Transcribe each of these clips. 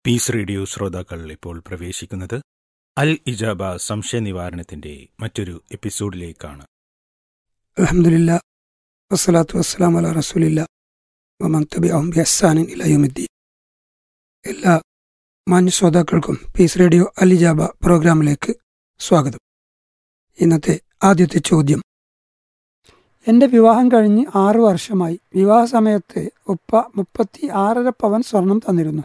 Piece radio ശ്രോതാക്കൾ ഇപ്പോൾ പ്രവേശിക്കുന്നത് അൽ ഇജാബ സംശയ നിവാരണത്തിന്റെ മറ്റൊരു എപ്പിസോഡിലേക്കാണ് അലഹമില്ല വസ്സലാത്തു വസ്സലാം അല റസൂലില്ല വമൻ തബിഅഹും ബിഹ്സാനിൻ ഇലാ യൗമിദ്ദീൻ എല്ലാ മാന്യ ശ്രോതാക്കൾക്കും പീസ് റേഡിയോ അലിജാബ പ്രോഗ്രാമിലേക്ക് സ്വാഗതം ഇന്നത്തെ ആദ്യത്തെ ചോദ്യം എൻ്റെ വിവാഹം കഴിഞ്ഞ് ആറു വർഷമായി വിവാഹ സമയത്ത് ഉപ്പ മുപ്പത്തി ആറര പവൻ സ്വർണം തന്നിരുന്നു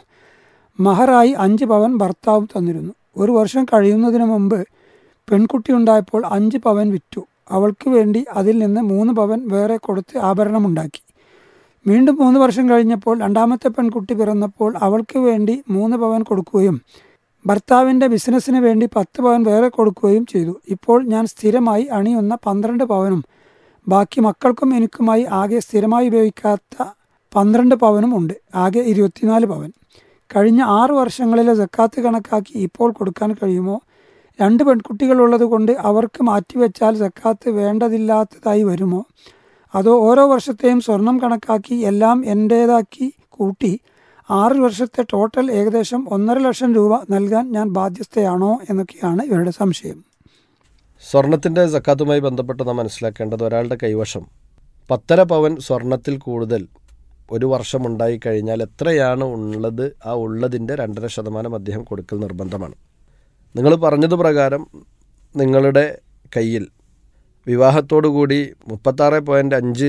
മഹറായി അഞ്ച് പവൻ ഭർത്താവും തന്നിരുന്നു ഒരു വർഷം കഴിയുന്നതിന് മുമ്പ് പെൺകുട്ടി ഉണ്ടായപ്പോൾ അഞ്ച് പവൻ വിറ്റു അവൾക്ക് വേണ്ടി അതിൽ നിന്ന് മൂന്ന് പവൻ വേറെ കൊടുത്ത് ആഭരണമുണ്ടാക്കി വീണ്ടും മൂന്ന് വർഷം കഴിഞ്ഞപ്പോൾ രണ്ടാമത്തെ പെൺകുട്ടി പിറന്നപ്പോൾ അവൾക്ക് വേണ്ടി മൂന്ന് പവൻ കൊടുക്കുകയും ഭർത്താവിൻ്റെ ബിസിനസ്സിന് വേണ്ടി പത്ത് പവൻ വേറെ കൊടുക്കുകയും ചെയ്തു ഇപ്പോൾ ഞാൻ സ്ഥിരമായി അണിയുന്ന പന്ത്രണ്ട് പവനും ബാക്കി മക്കൾക്കും എനിക്കുമായി ആകെ സ്ഥിരമായി ഉപയോഗിക്കാത്ത പന്ത്രണ്ട് പവനും ഉണ്ട് ആകെ ഇരുപത്തിനാല് പവൻ കഴിഞ്ഞ ആറ് വർഷങ്ങളിലെ ജക്കാത്ത് കണക്കാക്കി ഇപ്പോൾ കൊടുക്കാൻ കഴിയുമോ രണ്ട് പെൺകുട്ടികളുള്ളത് കൊണ്ട് അവർക്ക് മാറ്റിവെച്ചാൽ സക്കാത്ത് വേണ്ടതില്ലാത്തതായി വരുമോ അതോ ഓരോ വർഷത്തെയും സ്വർണം കണക്കാക്കി എല്ലാം എൻ്റേതാക്കി കൂട്ടി ആറ് വർഷത്തെ ടോട്ടൽ ഏകദേശം ഒന്നര ലക്ഷം രൂപ നൽകാൻ ഞാൻ ബാധ്യസ്ഥയാണോ എന്നൊക്കെയാണ് ഇവരുടെ സംശയം സ്വർണത്തിൻ്റെ സക്കാത്തുമായി ബന്ധപ്പെട്ട് നാം മനസ്സിലാക്കേണ്ടത് ഒരാളുടെ കൈവശം പത്തര പവൻ സ്വർണത്തിൽ കൂടുതൽ ഒരു വർഷം ഉണ്ടായി കഴിഞ്ഞാൽ എത്രയാണ് ഉള്ളത് ആ ഉള്ളതിൻ്റെ രണ്ടര ശതമാനം അദ്ദേഹം കൊടുക്കൽ നിർബന്ധമാണ് നിങ്ങൾ പറഞ്ഞത് പ്രകാരം നിങ്ങളുടെ കയ്യിൽ വിവാഹത്തോടുകൂടി മുപ്പത്താറ് പോയിൻ്റ് അഞ്ച്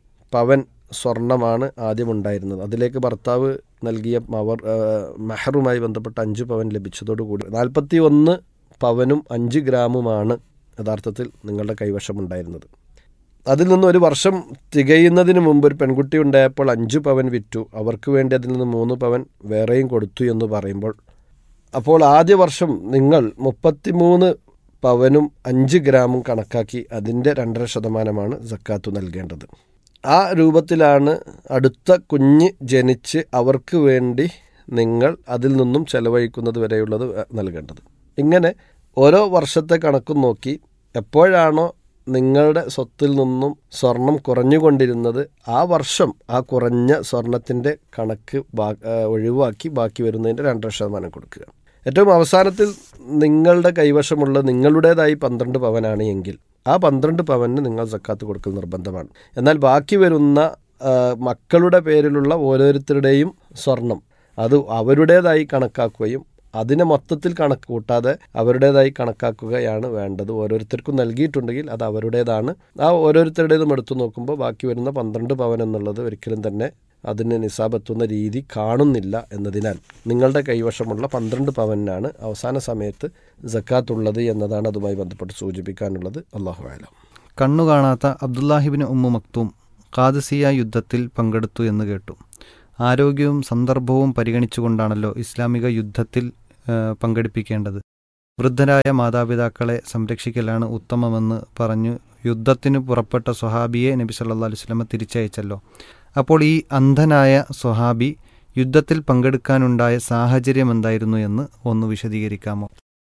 പവൻ സ്വർണമാണ് ആദ്യം ഉണ്ടായിരുന്നത് അതിലേക്ക് ഭർത്താവ് നൽകിയ മവർ മെഹറുമായി ബന്ധപ്പെട്ട അഞ്ച് പവൻ ലഭിച്ചതോടുകൂടി നാൽപ്പത്തി ഒന്ന് പവനും അഞ്ച് ഗ്രാമുമാണ് യഥാർത്ഥത്തിൽ നിങ്ങളുടെ കൈവശമുണ്ടായിരുന്നത് അതിൽ നിന്ന് ഒരു വർഷം തികയുന്നതിന് മുമ്പ് ഒരു പെൺകുട്ടി ഉണ്ടായപ്പോൾ അഞ്ച് പവൻ വിറ്റു അവർക്ക് വേണ്ടി അതിൽ നിന്ന് മൂന്ന് പവൻ വേറെയും കൊടുത്തു എന്ന് പറയുമ്പോൾ അപ്പോൾ ആദ്യ വർഷം നിങ്ങൾ മുപ്പത്തിമൂന്ന് പവനും അഞ്ച് ഗ്രാമും കണക്കാക്കി അതിൻ്റെ രണ്ടര ശതമാനമാണ് സക്കാത്തു നൽകേണ്ടത് ആ രൂപത്തിലാണ് അടുത്ത കുഞ്ഞ് ജനിച്ച് അവർക്ക് വേണ്ടി നിങ്ങൾ അതിൽ നിന്നും ചെലവഴിക്കുന്നത് വരെയുള്ളത് നൽകേണ്ടത് ഇങ്ങനെ ഓരോ വർഷത്തെ കണക്കും നോക്കി എപ്പോഴാണോ നിങ്ങളുടെ സ്വത്തിൽ നിന്നും സ്വർണം കുറഞ്ഞുകൊണ്ടിരുന്നത് ആ വർഷം ആ കുറഞ്ഞ സ്വർണത്തിൻ്റെ കണക്ക് ഒഴിവാക്കി ബാക്കി വരുന്നതിൻ്റെ രണ്ടര ശതമാനം കൊടുക്കുക ഏറ്റവും അവസാനത്തിൽ നിങ്ങളുടെ കൈവശമുള്ള നിങ്ങളുടേതായി പന്ത്രണ്ട് പവനാണ് എങ്കിൽ ആ പന്ത്രണ്ട് പവന് നിങ്ങൾ സക്കാത്ത് കൊടുക്കൽ നിർബന്ധമാണ് എന്നാൽ ബാക്കി വരുന്ന മക്കളുടെ പേരിലുള്ള ഓരോരുത്തരുടെയും സ്വർണം അത് അവരുടേതായി കണക്കാക്കുകയും അതിനെ മൊത്തത്തിൽ കണക്ക് കൂട്ടാതെ അവരുടേതായി കണക്കാക്കുകയാണ് വേണ്ടത് ഓരോരുത്തർക്കും നൽകിയിട്ടുണ്ടെങ്കിൽ അത് അവരുടേതാണ് ആ ഓരോരുത്തരുടേതും എടുത്തു നോക്കുമ്പോൾ ബാക്കി വരുന്ന പന്ത്രണ്ട് പവൻ എന്നുള്ളത് ഒരിക്കലും തന്നെ അതിന് നിസാബെത്തുന്ന രീതി കാണുന്നില്ല എന്നതിനാൽ നിങ്ങളുടെ കൈവശമുള്ള പന്ത്രണ്ട് പവനാണ് അവസാന സമയത്ത് ജക്കാത്തുള്ളത് എന്നതാണ് അതുമായി ബന്ധപ്പെട്ട് സൂചിപ്പിക്കാനുള്ളത് അള്ളാഹു ആലം കണ്ണു കാണാത്ത അബ്ദുല്ലാഹിബിന് ഉമ്മു മക്തൂം ഖാദസിയ യുദ്ധത്തിൽ പങ്കെടുത്തു എന്ന് കേട്ടു ആരോഗ്യവും സന്ദർഭവും പരിഗണിച്ചുകൊണ്ടാണല്ലോ ഇസ്ലാമിക യുദ്ധത്തിൽ പങ്കെടുപ്പിക്കേണ്ടത് വൃദ്ധരായ മാതാപിതാക്കളെ സംരക്ഷിക്കലാണ് ഉത്തമമെന്ന് പറഞ്ഞു യുദ്ധത്തിന് പുറപ്പെട്ട സ്വഹാബിയെ നബി സല്ലാ അലുസ്ലമ തിരിച്ചയച്ചല്ലോ അപ്പോൾ ഈ അന്ധനായ സ്വഹാബി യുദ്ധത്തിൽ പങ്കെടുക്കാനുണ്ടായ സാഹചര്യം എന്തായിരുന്നു എന്ന് ഒന്ന് വിശദീകരിക്കാമോ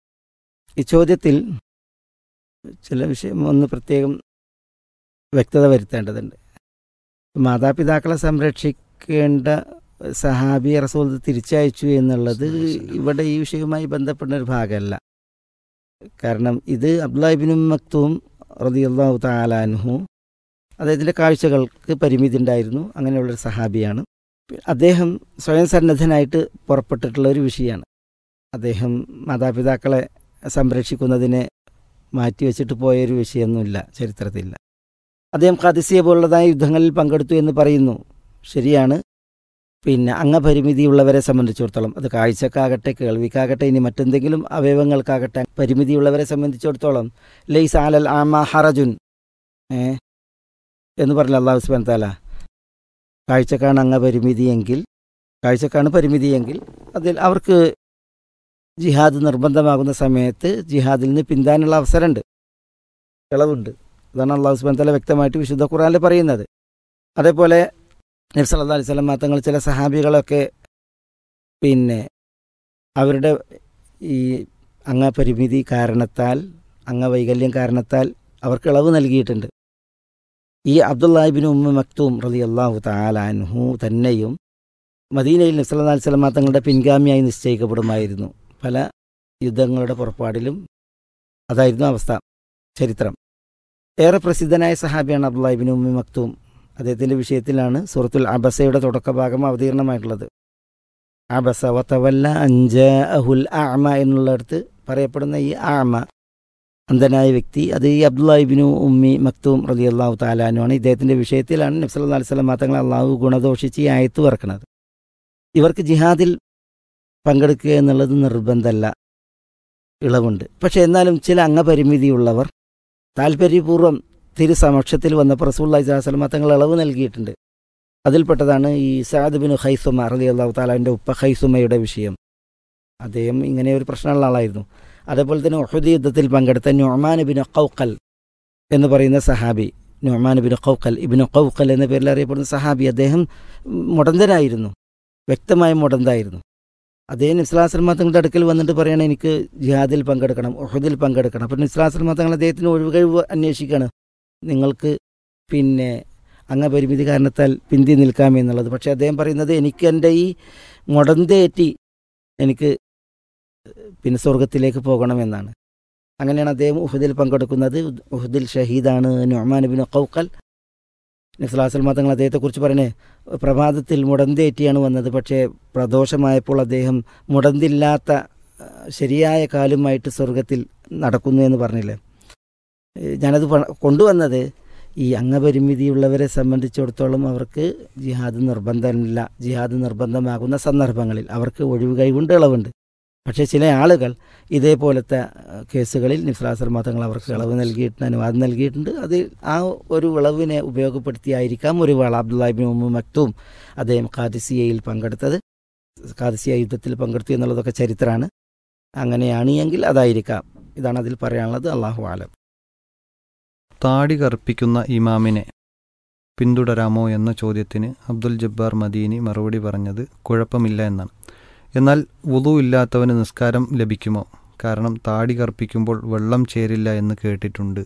ഈ ചോദ്യത്തിൽ ചില വിഷയം ഒന്ന് പ്രത്യേകം വ്യക്തത വരുത്തേണ്ടതുണ്ട് മാതാപിതാക്കളെ സംരക്ഷിക്കേണ്ട സഹാബി റസൂൽ തിരിച്ചയച്ചു എന്നുള്ളത് ഇവിടെ ഈ വിഷയവുമായി ബന്ധപ്പെട്ട ഒരു ഭാഗമല്ല കാരണം ഇത് അബ്ദുല്ലാഹിബിനും മക്തൂം റതിയല്ലാഹു താലാൻഹു അദ്ദേഹത്തിൻ്റെ കാഴ്ചകൾക്ക് പരിമിതി ഉണ്ടായിരുന്നു അങ്ങനെയുള്ളൊരു സഹാബിയാണ് അദ്ദേഹം സ്വയം സന്നദ്ധനായിട്ട് പുറപ്പെട്ടിട്ടുള്ള ഒരു വിഷയമാണ് അദ്ദേഹം മാതാപിതാക്കളെ സംരക്ഷിക്കുന്നതിനെ മാറ്റിവെച്ചിട്ട് പോയൊരു വിഷയമൊന്നുമില്ല ചരിത്രത്തിലില്ല അദ്ദേഹം ഖാദിസിയെ പോലുള്ളതായ യുദ്ധങ്ങളിൽ പങ്കെടുത്തു എന്ന് പറയുന്നു ശരിയാണ് പിന്നെ അംഗപരിമിതിയുള്ളവരെ സംബന്ധിച്ചിടത്തോളം അത് കാഴ്ചക്കാകട്ടെ കേൾവിക്കാകട്ടെ ഇനി മറ്റെന്തെങ്കിലും അവയവങ്ങൾക്കാകട്ടെ പരിമിതിയുള്ളവരെ സംബന്ധിച്ചിടത്തോളം ലൈസ് ആലൽ ആമ ഹറജുൻ ഏ എന്ന് പറഞ്ഞ അള്ളാഹു സുബാൻ താല കാഴ്ചക്കാണ് അംഗപരിമിതിയെങ്കിൽ കാഴ്ചക്കാണ് പരിമിതിയെങ്കിൽ അതിൽ അവർക്ക് ജിഹാദ് നിർബന്ധമാകുന്ന സമയത്ത് ജിഹാദിൽ നിന്ന് പിന്താനുള്ള അവസരമുണ്ട് ഇളവുണ്ട് അതാണ് അള്ളാഹു സുബാൻ താല വ്യക്തമായിട്ട് വിശുദ്ധ ഖുറാനിൽ പറയുന്നത് അതേപോലെ നബ്സ് അല്ലാ അലൈഹി സ്വലം തങ്ങൾ ചില സഹാബികളൊക്കെ പിന്നെ അവരുടെ ഈ അംഗപരിമിതി കാരണത്താൽ അംഗവൈകല്യം കാരണത്താൽ അവർക്ക് ഇളവ് നൽകിയിട്ടുണ്ട് ഈ അബ്ദുല്ലാഹിബിൻ ഉമ്മ മക്തൂം റലി അള്ളാഹു താലാൻഹു തന്നെയും മദീനയിൽ നബ്സല്ലാ സ്വലമ തങ്ങളുടെ പിൻഗാമിയായി നിശ്ചയിക്കപ്പെടുമായിരുന്നു പല യുദ്ധങ്ങളുടെ പുറപ്പാടിലും അതായിരുന്നു അവസ്ഥ ചരിത്രം ഏറെ പ്രസിദ്ധനായ സഹാബിയാണ് അബ്ദുല്ലാഹിബിൻ ഉമ്മി മക്തൂം അദ്ദേഹത്തിൻ്റെ വിഷയത്തിലാണ് സൂറത്തുൽ അബസയുടെ തുടക്കഭാഗം അവതീർണമായിട്ടുള്ളത് അബസ വത്തവല്ല അഞ്ച അഹുൽ ആമ എന്നുള്ളിടത്ത് പറയപ്പെടുന്ന ഈ ആമ അന്ധനായ വ്യക്തി അത് ഈ അബ്ദുല്ലാഹിബിനു ഉമ്മി മക്തൂം റലി അള്ളാഹു താലാനുമാണ് ഇദ്ദേഹത്തിൻ്റെ വിഷയത്തിലാണ് നബ്സല്ലാ അലൈഹി സ്വലം തങ്ങൾ അള്ളാഹു ഗുണദോഷിച്ച് ഈ ആയത്ത് പറക്കുന്നത് ഇവർക്ക് ജിഹാദിൽ പങ്കെടുക്കുക എന്നുള്ളത് നിർബന്ധമല്ല ഇളവുണ്ട് പക്ഷേ എന്നാലും ചില അംഗപരിമിതിയുള്ളവർ താല്പര്യപൂർവ്വം തിരുസമക്ഷത്തിൽ വന്നപ്പോൾ റസൂല്ലാഹി സ്വലാസ്ലമ തങ്ങൾ ഇളവ് നൽകിയിട്ടുണ്ട് അതിൽപ്പെട്ടതാണ് ഈ സാദ് ബിൻ ഹൈസുമ റലി അള്ളാഹു താലാവിൻ്റെ ഉപ്പ ഹൈസുമയുടെ വിഷയം അദ്ദേഹം ഇങ്ങനെ ഒരു പ്രശ്നമുള്ള ആളായിരുന്നു അതേപോലെ തന്നെ ഒഹദി യുദ്ധത്തിൽ പങ്കെടുത്ത നൊമാൻ ബിൻ കൗക്കൽ എന്ന് പറയുന്ന സഹാബി നൊമാൻ ബിൻ കൗക്കൽ ഇബിൻ കൗക്കൽ എന്ന പേരിൽ അറിയപ്പെടുന്ന സഹാബി അദ്ദേഹം മുടന്തനായിരുന്നു വ്യക്തമായ മുടന്തായിരുന്നു അദ്ദേഹം നിസ്ലാസ്ലമ തങ്ങളുടെ അടുക്കൽ വന്നിട്ട് പറയണം എനിക്ക് ജിഹാദിൽ പങ്കെടുക്കണം ഒഹദിൽ പങ്കെടുക്കണം അപ്പം നിസ്ലാസ്ലമ തങ്ങൾ അദ്ദേഹത്തിന് ഒഴിവുകഴിവ് അന്വേഷിക്കുകയാണ് നിങ്ങൾക്ക് പിന്നെ അംഗപരിമിതി കാരണത്താൽ പിന്തി നിൽക്കാമെന്നുള്ളത് പക്ഷേ അദ്ദേഹം പറയുന്നത് എനിക്ക് എൻ്റെ ഈ മുടന്തേറ്റി എനിക്ക് പിന്നെ സ്വർഗത്തിലേക്ക് പോകണമെന്നാണ് അങ്ങനെയാണ് അദ്ദേഹം ഉഹദിൽ പങ്കെടുക്കുന്നത് ഉഹദിൽ ഷഹീദാണ് നൊമാൻ ബിൻ കൗക്കൽ നിസ്ലാസൽ മതങ്ങൾ അദ്ദേഹത്തെക്കുറിച്ച് പറയണേ പ്രഭാതത്തിൽ മുടന്തേറ്റിയാണ് വന്നത് പക്ഷേ പ്രദോഷമായപ്പോൾ അദ്ദേഹം മുടന്തില്ലാത്ത ശരിയായ കാലുമായിട്ട് സ്വർഗത്തിൽ നടക്കുന്നു എന്ന് പറഞ്ഞില്ലേ ഞാനത് കൊണ്ടുവന്നത് ഈ അംഗപരിമിതിയുള്ളവരെ സംബന്ധിച്ചിടത്തോളം അവർക്ക് ജിഹാദ് നിർബന്ധമില്ല ജിഹാദ് നിർബന്ധമാകുന്ന സന്ദർഭങ്ങളിൽ അവർക്ക് ഒഴിവ് കഴിവുണ്ട് ഇളവുണ്ട് പക്ഷേ ചില ആളുകൾ ഇതേപോലത്തെ കേസുകളിൽ നിസ്ലാസർ മതങ്ങൾ അവർക്ക് ഇളവ് നൽകിയിട്ടുണ്ട് അനുവാദം നൽകിയിട്ടുണ്ട് അത് ആ ഒരു ഇളവിനെ ഉപയോഗപ്പെടുത്തിയായിരിക്കാം ഒരു വേള അബ്ദുല്ലാഹിബിൻ ഉമ്മ മക്തൂം അദ്ദേഹം ഖാദിസിയയിൽ പങ്കെടുത്തത് ഖാദിസിയ യുദ്ധത്തിൽ പങ്കെടുത്തു എന്നുള്ളതൊക്കെ ചരിത്രമാണ് അങ്ങനെയാണ് എങ്കിൽ അതായിരിക്കാം ഇതാണ് അതിൽ പറയാനുള്ളത് അള്ളാഹു ആലം താടി കറുപ്പിക്കുന്ന ഇമാമിനെ പിന്തുടരാമോ എന്ന ചോദ്യത്തിന് അബ്ദുൽ ജബ്ബാർ മദീനി മറുപടി പറഞ്ഞത് കുഴപ്പമില്ല എന്നാണ് എന്നാൽ വുളു ഇല്ലാത്തവന് നിസ്കാരം ലഭിക്കുമോ കാരണം താടി കറുപ്പിക്കുമ്പോൾ വെള്ളം ചേരില്ല എന്ന് കേട്ടിട്ടുണ്ട്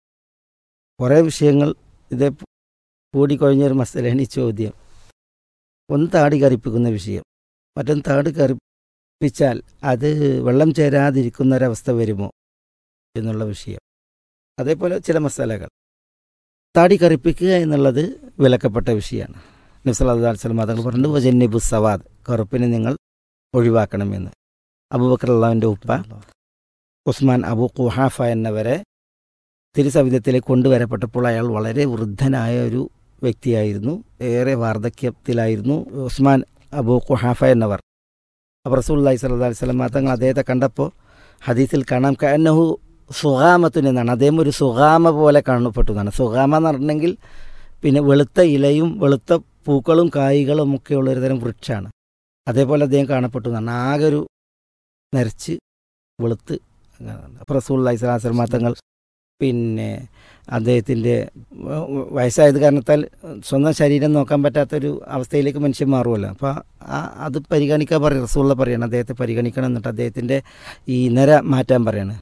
കുറേ വിഷയങ്ങൾ ഇതേ കൂടിക്കൊഴിഞ്ഞൊരു മസലാണ് ഈ ചോദ്യം ഒന്ന് താടി കറിപ്പിക്കുന്ന വിഷയം മറ്റൊന്ന് താടി കറിപ്പിച്ചാൽ അത് വെള്ളം ചേരാതിരിക്കുന്ന ഒരവസ്ഥ വരുമോ എന്നുള്ള വിഷയം അതേപോലെ ചില മസാലകൾ താടി കറുപ്പിക്കുക എന്നുള്ളത് വിലക്കപ്പെട്ട വിഷയമാണ് നബ്സല്ലാ വസ്ലം മതങ്ങൾ പറഞ്ഞു വജന്നിബു സവാദ് കറുപ്പിനെ നിങ്ങൾ ഒഴിവാക്കണമെന്ന് അബൂബക്കർ അള്ളാഹുവിൻ്റെ ഉപ്പ ഉസ്മാൻ അബു കുഹാഫ എന്നവരെ തിരുസവിധത്തിലേക്ക് കൊണ്ടുവരപ്പെട്ടപ്പോൾ അയാൾ വളരെ വൃദ്ധനായ ഒരു വ്യക്തിയായിരുന്നു ഏറെ വാർദ്ധക്യത്തിലായിരുന്നു ഉസ്മാൻ അബു കുഹാഫ എന്നവർ അപ്പോൾ റസൂല്ലായി സല്ലാ വസ്ലം തങ്ങൾ അദ്ദേഹത്തെ കണ്ടപ്പോൾ ഹദീസിൽ കാണാം കന്നഹു സുഗാമത്തുൻ എന്നാണ് അദ്ദേഹം ഒരു സുഗാമ പോലെ കാണപ്പെട്ടു എന്നാണ് സുഗാമ എന്ന് പറഞ്ഞിട്ടുണ്ടെങ്കിൽ പിന്നെ വെളുത്ത ഇലയും വെളുത്ത പൂക്കളും കായ്കളും ഒക്കെ ഉള്ള ഒരു തരം വൃക്ഷമാണ് അതേപോലെ അദ്ദേഹം കാണപ്പെട്ടു എന്നാണ് ആകെ ഒരു നരച്ച് വെളുത്ത് അപ്പോൾ റസൂല്ലായി സ്വലാസ്ലമ തങ്ങൾ പിന്നെ അദ്ദേഹത്തിൻ്റെ വയസ്സായത് കാരണത്താൽ സ്വന്തം ശരീരം നോക്കാൻ പറ്റാത്തൊരു അവസ്ഥയിലേക്ക് മനുഷ്യൻ മാറുമല്ലോ അപ്പോൾ ആ അത് പരിഗണിക്കാൻ പറയും റസൂള്ള പറയണം അദ്ദേഹത്തെ പരിഗണിക്കണം എന്നിട്ട് അദ്ദേഹത്തിൻ്റെ ഈ നിര മാറ്റാൻ പറയണം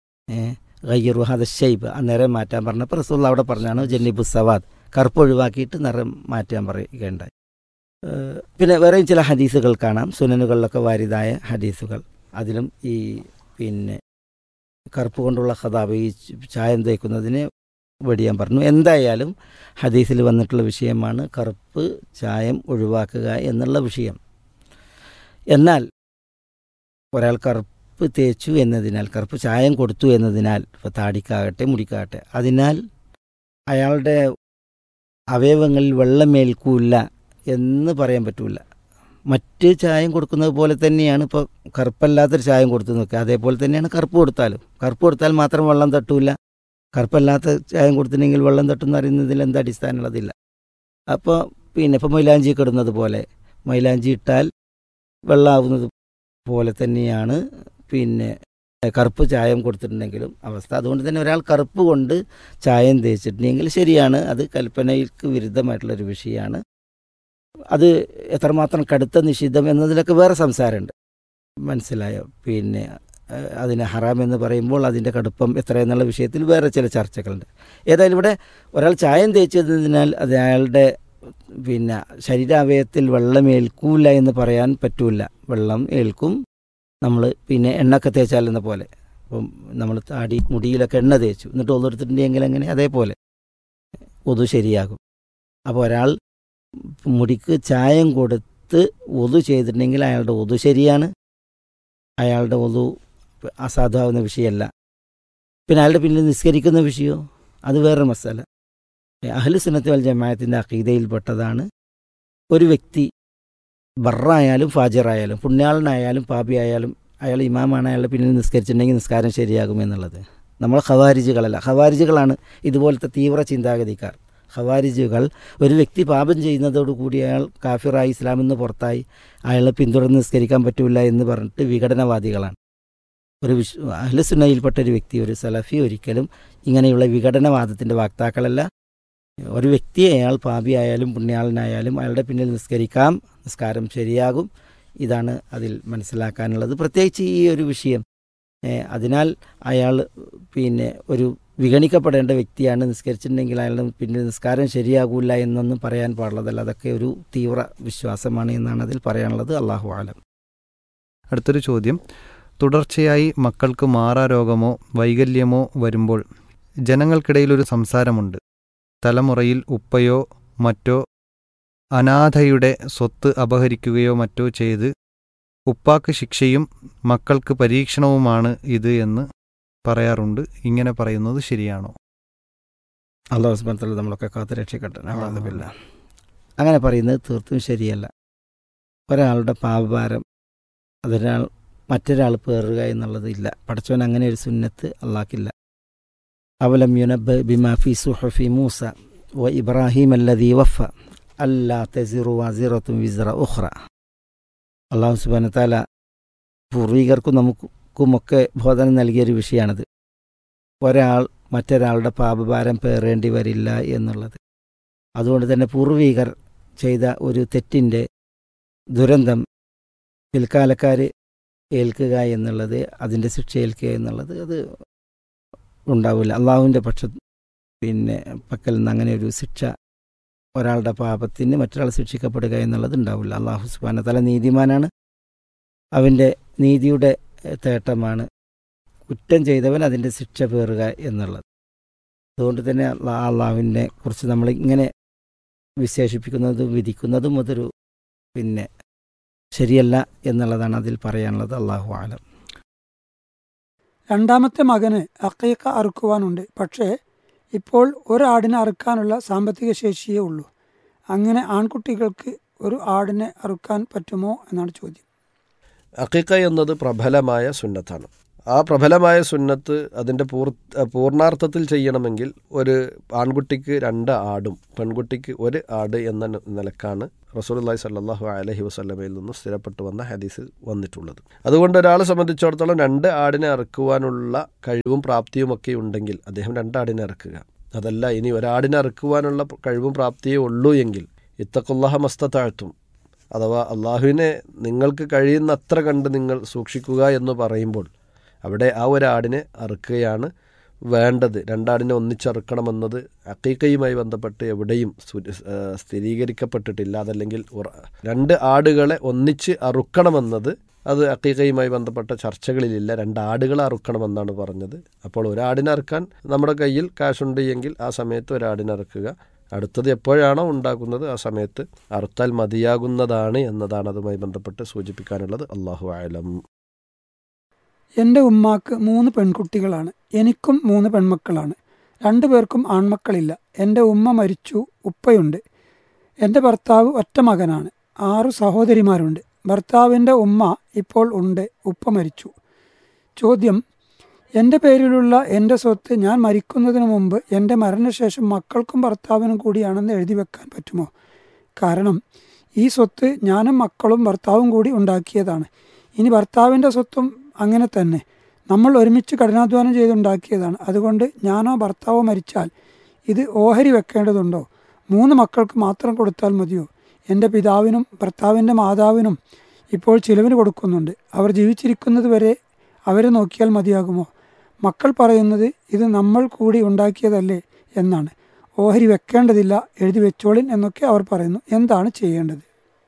ഗയ്യറു ഹദ ഷെയ്ബ് ആ നിറം മാറ്റാൻ പറഞ്ഞപ്പോൾ റസൂള്ള അവിടെ പറഞ്ഞാണ് ജന്നിബു സവാദ് കറുപ്പ് ഒഴിവാക്കിയിട്ട് നിറം മാറ്റാൻ പറയുകയുണ്ടായി പിന്നെ വേറെയും ചില ഹദീസുകൾ കാണാം സുനനുകളിലൊക്കെ വാരിതായ ഹദീസുകൾ അതിലും ഈ പിന്നെ കറുപ്പ് കൊണ്ടുള്ള ഖതാബ് ഈ ചായം തേക്കുന്നതിന് വെടിയാൻ പറഞ്ഞു എന്തായാലും ഹദീസിൽ വന്നിട്ടുള്ള വിഷയമാണ് കറുപ്പ് ചായം ഒഴിവാക്കുക എന്നുള്ള വിഷയം എന്നാൽ ഒരാൾ കറുപ്പ് കറുപ്പ് തേച്ചു എന്നതിനാൽ കറുപ്പ് ചായം കൊടുത്തു എന്നതിനാൽ ഇപ്പോൾ താടിക്കാകട്ടെ മുടിക്കാകട്ടെ അതിനാൽ അയാളുടെ അവയവങ്ങളിൽ വെള്ളമേൽക്കൂല എന്ന് പറയാൻ പറ്റൂല മറ്റ് ചായം കൊടുക്കുന്നത് പോലെ തന്നെയാണ് ഇപ്പോൾ കറുപ്പല്ലാത്തൊരു ചായം കൊടുത്തു നോക്കുക അതേപോലെ തന്നെയാണ് കറുപ്പ് കൊടുത്താലും കറുപ്പ് കൊടുത്താൽ മാത്രം വെള്ളം തട്ടൂല കറുപ്പല്ലാത്ത ചായം കൊടുത്തിട്ടുണ്ടെങ്കിൽ വെള്ളം തട്ടുമെന്ന് അറിയുന്നതിൽ എന്താ അടിസ്ഥാനമുള്ളതില്ല അപ്പോൾ പിന്നെ ഇപ്പോൾ മൈലാഞ്ചി കിടുന്നത് പോലെ മൈലാഞ്ചി ഇട്ടാൽ വെള്ളമാവുന്നത് പോലെ തന്നെയാണ് പിന്നെ കറുപ്പ് ചായം കൊടുത്തിട്ടുണ്ടെങ്കിലും അവസ്ഥ അതുകൊണ്ട് തന്നെ ഒരാൾ കറുപ്പ് കൊണ്ട് ചായം തേച്ചിട്ടുണ്ടെങ്കിൽ ശരിയാണ് അത് കൽപ്പനയ്ക്ക് വിരുദ്ധമായിട്ടുള്ളൊരു വിഷയമാണ് അത് എത്രമാത്രം കടുത്ത നിഷിദ്ധം എന്നതിലൊക്കെ വേറെ സംസാരമുണ്ട് മനസ്സിലായോ പിന്നെ അതിന് ഹറാം എന്ന് പറയുമ്പോൾ അതിൻ്റെ കടുപ്പം എത്ര എന്നുള്ള വിഷയത്തിൽ വേറെ ചില ചർച്ചകളുണ്ട് ഏതായാലും ഇവിടെ ഒരാൾ ചായം തേച്ചതിനാൽ അത് അയാളുടെ പിന്നെ ശരീരാവയത്തിൽ വെള്ളം ഏൽക്കൂല എന്ന് പറയാൻ പറ്റൂല വെള്ളം ഏൽക്കും നമ്മൾ പിന്നെ എണ്ണൊക്കെ തേച്ചാലെന്ന പോലെ ഇപ്പം നമ്മൾ താടി മുടിയിലൊക്കെ എണ്ണ തേച്ചു എന്നിട്ട് ഒന്നെടുത്തിട്ടുണ്ടെങ്കിൽ എങ്ങനെ അതേപോലെ ഒതു ശരിയാകും അപ്പോൾ ഒരാൾ മുടിക്ക് ചായം കൊടുത്ത് ഒതു ചെയ്തിട്ടുണ്ടെങ്കിൽ അയാളുടെ ഒതു ശരിയാണ് അയാളുടെ ഒതു അസാധുവാകുന്ന വിഷയമല്ല പിന്നെ അയാളുടെ പിന്നിൽ നിസ്കരിക്കുന്ന വിഷയമോ അത് വേറൊരു മസാല അഹ്ലു സുന്നത്ത് വൽ ജമാഅത്തിൻ്റെ അഖീദയിൽപ്പെട്ടതാണ് ഒരു വ്യക്തി ബറായാലും ഫാജറായാലും പുണ്യാളനായാലും പാപിയായാലും അയാൾ ഇമാമാണ് അയാളുടെ പിന്നിൽ നിസ്കരിച്ചിട്ടുണ്ടെങ്കിൽ നിസ്കാരം ശരിയാകുമെന്നുള്ളത് നമ്മൾ ഖവാരിജുകളല്ല ഖവാരിജുകളാണ് ഇതുപോലത്തെ തീവ്ര ചിന്താഗതിക്കാർ ഖവാരിജുകൾ ഒരു വ്യക്തി പാപം ചെയ്യുന്നതോടുകൂടി അയാൾ കാഫിറായി ഇസ്ലാമിൽ നിന്ന് പുറത്തായി അയാളെ പിന്തുടർന്ന് നിസ്കരിക്കാൻ പറ്റില്ല എന്ന് പറഞ്ഞിട്ട് വിഘടനവാദികളാണ് ഒരു വിശ് അഹ്ലസുന്നയിൽപ്പെട്ട ഒരു വ്യക്തി ഒരു സലഫി ഒരിക്കലും ഇങ്ങനെയുള്ള വിഘടനവാദത്തിൻ്റെ വാക്താക്കളല്ല ഒരു വ്യക്തിയെ അയാൾ പാപിയായാലും പുണ്യാളനായാലും അയാളുടെ പിന്നിൽ നിസ്കരിക്കാം നിസ്കാരം ശരിയാകും ഇതാണ് അതിൽ മനസ്സിലാക്കാനുള്ളത് പ്രത്യേകിച്ച് ഈ ഒരു വിഷയം ഏഹ് അതിനാൽ അയാൾ പിന്നെ ഒരു വിഗണിക്കപ്പെടേണ്ട വ്യക്തിയാണ് നിസ്കരിച്ചിട്ടുണ്ടെങ്കിൽ അയാളുടെ പിന്നിൽ നിസ്കാരം ശരിയാകൂല എന്നൊന്നും പറയാൻ പാടുള്ളതല്ല അതൊക്കെ ഒരു തീവ്ര വിശ്വാസമാണ് എന്നാണ് അതിൽ പറയാനുള്ളത് അള്ളാഹു ആലം അടുത്തൊരു ചോദ്യം തുടർച്ചയായി മക്കൾക്ക് മാറാരോഗമോ വൈകല്യമോ വരുമ്പോൾ ജനങ്ങൾക്കിടയിൽ ഒരു സംസാരമുണ്ട് തലമുറയിൽ ഉപ്പയോ മറ്റോ അനാഥയുടെ സ്വത്ത് അപഹരിക്കുകയോ മറ്റോ ചെയ്ത് ഉപ്പാക്ക് ശിക്ഷയും മക്കൾക്ക് പരീക്ഷണവുമാണ് ഇത് എന്ന് പറയാറുണ്ട് ഇങ്ങനെ പറയുന്നത് ശരിയാണോ അള്ളാഹു സുബാനത്തല്ല നമ്മളൊക്കെ കാത്തു രക്ഷിക്കട്ടെ നഅൂദുബില്ലാ. അങ്ങനെ പറയുന്നത് തീർത്തും ശരിയല്ല ഒരാളുടെ പാപഭാരം അതൊരാൾ മറ്റൊരാൾ പേറുക എന്നുള്ളത് ഇല്ല പഠിച്ചവൻ അങ്ങനെ ഒരു സുന്നത്ത് അള്ളാക്കില്ല അവലം യുനബ് ബിമാഫി സുഹഫി മൂസ വ ഇബ്രാഹിം അല്ലദീ വഫ അല്ലാ തെസിറു വസിറത്തും വിസ്റ ഉഖ്റ അള്ളാഹു സുബാന താല പൂർവികർക്കും നമുക്കുമൊക്കെ ബോധനം നൽകിയൊരു വിഷയമാണിത് ഒരാൾ മറ്റൊരാളുടെ പാപഭാരം പേറേണ്ടി വരില്ല എന്നുള്ളത് അതുകൊണ്ട് തന്നെ പൂർവികർ ചെയ്ത ഒരു തെറ്റിൻ്റെ ദുരന്തം പിൽക്കാലക്കാർ ഏൽക്കുക എന്നുള്ളത് അതിൻ്റെ ശിക്ഷ ഏൽക്കുക എന്നുള്ളത് അത് ഉണ്ടാവില്ല അള്ളാഹുവിൻ്റെ പക്ഷ പിന്നെ പക്കൽ നിന്ന് അങ്ങനെ ഒരു ശിക്ഷ ഒരാളുടെ പാപത്തിന് മറ്റൊരാൾ ശിക്ഷിക്കപ്പെടുക എന്നുള്ളത് ഉണ്ടാവില്ല അള്ളാഹു സുബാന തല നീതിമാനാണ് അവൻ്റെ നീതിയുടെ തേട്ടമാണ് കുറ്റം ചെയ്തവൻ അതിൻ്റെ ശിക്ഷ പേറുക എന്നുള്ളത് അതുകൊണ്ട് തന്നെ അള്ളാ- അള്ളാഹുവിനെ കുറിച്ച് നമ്മൾ ഇങ്ങനെ വിശേഷിപ്പിക്കുന്നതും വിധിക്കുന്നതും അതൊരു പിന്നെ ശരിയല്ല എന്നുള്ളതാണ് അതിൽ പറയാനുള്ളത് അള്ളാഹു ആലം രണ്ടാമത്തെ മകന് അക്കീക്ക അറുക്കുവാനുണ്ട് പക്ഷേ ഇപ്പോൾ ഒരാടിനെ അറുക്കാനുള്ള സാമ്പത്തിക ശേഷിയേ ഉള്ളൂ അങ്ങനെ ആൺകുട്ടികൾക്ക് ഒരു ആടിനെ അറുക്കാൻ പറ്റുമോ എന്നാണ് ചോദ്യം അക്കീക്ക എന്നത് പ്രബലമായ സുന്നത്താണ് ആ പ്രബലമായ സുന്നത്ത് അതിൻ്റെ പൂർ പൂർണ്ണാർത്ഥത്തിൽ ചെയ്യണമെങ്കിൽ ഒരു ആൺകുട്ടിക്ക് രണ്ട് ആടും പെൺകുട്ടിക്ക് ഒരു ആട് എന്ന ന- നിലക്കാണ് റസൂലുള്ളാഹി സല്ലല്ലാഹു അലൈഹി വസല്ലമയിൽ നിന്ന് സ്ഥിരപ്പെട്ടു വന്ന ഹദീസ് വന്നിട്ടുള്ളത് അതുകൊണ്ട് ഒരാളെ സംബന്ധിച്ചിടത്തോളം രണ്ട് ആടിനെ ഇറക്കുവാനുള്ള കഴിവും പ്രാപ്തിയും ഒക്കെ ഉണ്ടെങ്കിൽ അദ്ദേഹം രണ്ട് ആടിനെ ഇറക്കുക അതല്ല ഇനി ഒരാടിനെ ഇറക്കുവാനുള്ള കഴിവും പ്രാപ്തിയേ ഉള്ളൂ എങ്കിൽ ഇത്തക്കുല്ലാഹ മസ്തത്താഴ്ത്തും അഥവാ അള്ളാഹുവിനെ നിങ്ങൾക്ക് കഴിയുന്ന അത്ര കണ്ട് നിങ്ങൾ സൂക്ഷിക്കുക എന്ന് പറയുമ്പോൾ അവിടെ ആ ഒരാടിനെ അറുക്കുകയാണ് വേണ്ടത് രണ്ടാടിനെ ഒന്നിച്ചറുക്കണമെന്നത് അക്കീക്കയുമായി ബന്ധപ്പെട്ട് എവിടെയും സു- ആ, സ്ഥിരീകരിക്കപ്പെട്ടിട്ടില്ല അതല്ലെങ്കിൽ ഉറ- രണ്ട് ആടുകളെ ഒന്നിച്ച് അറുക്കണമെന്നത് അത് അക്കീക്കയുമായി ബന്ധപ്പെട്ട ചർച്ചകളിലില്ല രണ്ട് ആടുകളെ അറുക്കണമെന്നാണ് പറഞ്ഞത് അപ്പോൾ ഒരാടിനെ അറുക്കാൻ നമ്മുടെ കയ്യിൽ കാശുണ്ട് എങ്കിൽ ആ സമയത്ത് ഒരാടിനെ അറുക്കുക അടുത്തത് എപ്പോഴാണോ ഉണ്ടാക്കുന്നത് ആ സമയത്ത് അറുത്താൽ മതിയാകുന്നതാണ് എന്നതാണ് അതുമായി ബന്ധപ്പെട്ട് സൂചിപ്പിക്കാനുള്ളത് അള്ളാഹു ആലം എൻ്റെ ഉമ്മാക്ക് മൂന്ന് പെൺകുട്ടികളാണ് എനിക്കും മൂന്ന് പെൺമക്കളാണ് രണ്ടു പേർക്കും ആൺമക്കളില്ല എൻ്റെ ഉമ്മ മരിച്ചു ഉപ്പയുണ്ട് എൻ്റെ ഭർത്താവ് ഒറ്റ മകനാണ് ആറു സഹോദരിമാരുണ്ട് ഭർത്താവിൻ്റെ ഉമ്മ ഇപ്പോൾ ഉണ്ട് ഉപ്പ മരിച്ചു ചോദ്യം എൻ്റെ പേരിലുള്ള എൻ്റെ സ്വത്ത് ഞാൻ മരിക്കുന്നതിന് മുമ്പ് എൻ്റെ മരണശേഷം മക്കൾക്കും ഭർത്താവിനും കൂടിയാണെന്ന് എഴുതി വെക്കാൻ പറ്റുമോ കാരണം ഈ സ്വത്ത് ഞാനും മക്കളും ഭർത്താവും കൂടി ഉണ്ടാക്കിയതാണ് ഇനി ഭർത്താവിൻ്റെ സ്വത്തും അങ്ങനെ തന്നെ നമ്മൾ ഒരുമിച്ച് കഠിനാധ്വാനം ചെയ്തുണ്ടാക്കിയതാണ് അതുകൊണ്ട് ഞാനോ ഭർത്താവോ മരിച്ചാൽ ഇത് ഓഹരി വെക്കേണ്ടതുണ്ടോ മൂന്ന് മക്കൾക്ക് മാത്രം കൊടുത്താൽ മതിയോ എൻ്റെ പിതാവിനും ഭർത്താവിൻ്റെ മാതാവിനും ഇപ്പോൾ ചിലവിന് കൊടുക്കുന്നുണ്ട് അവർ ജീവിച്ചിരിക്കുന്നത് വരെ അവരെ നോക്കിയാൽ മതിയാകുമോ മക്കൾ പറയുന്നത് ഇത് നമ്മൾ കൂടി ഉണ്ടാക്കിയതല്ലേ എന്നാണ് ഓഹരി വെക്കേണ്ടതില്ല എഴുതി വെച്ചോളിൻ എന്നൊക്കെ അവർ പറയുന്നു എന്താണ് ചെയ്യേണ്ടത്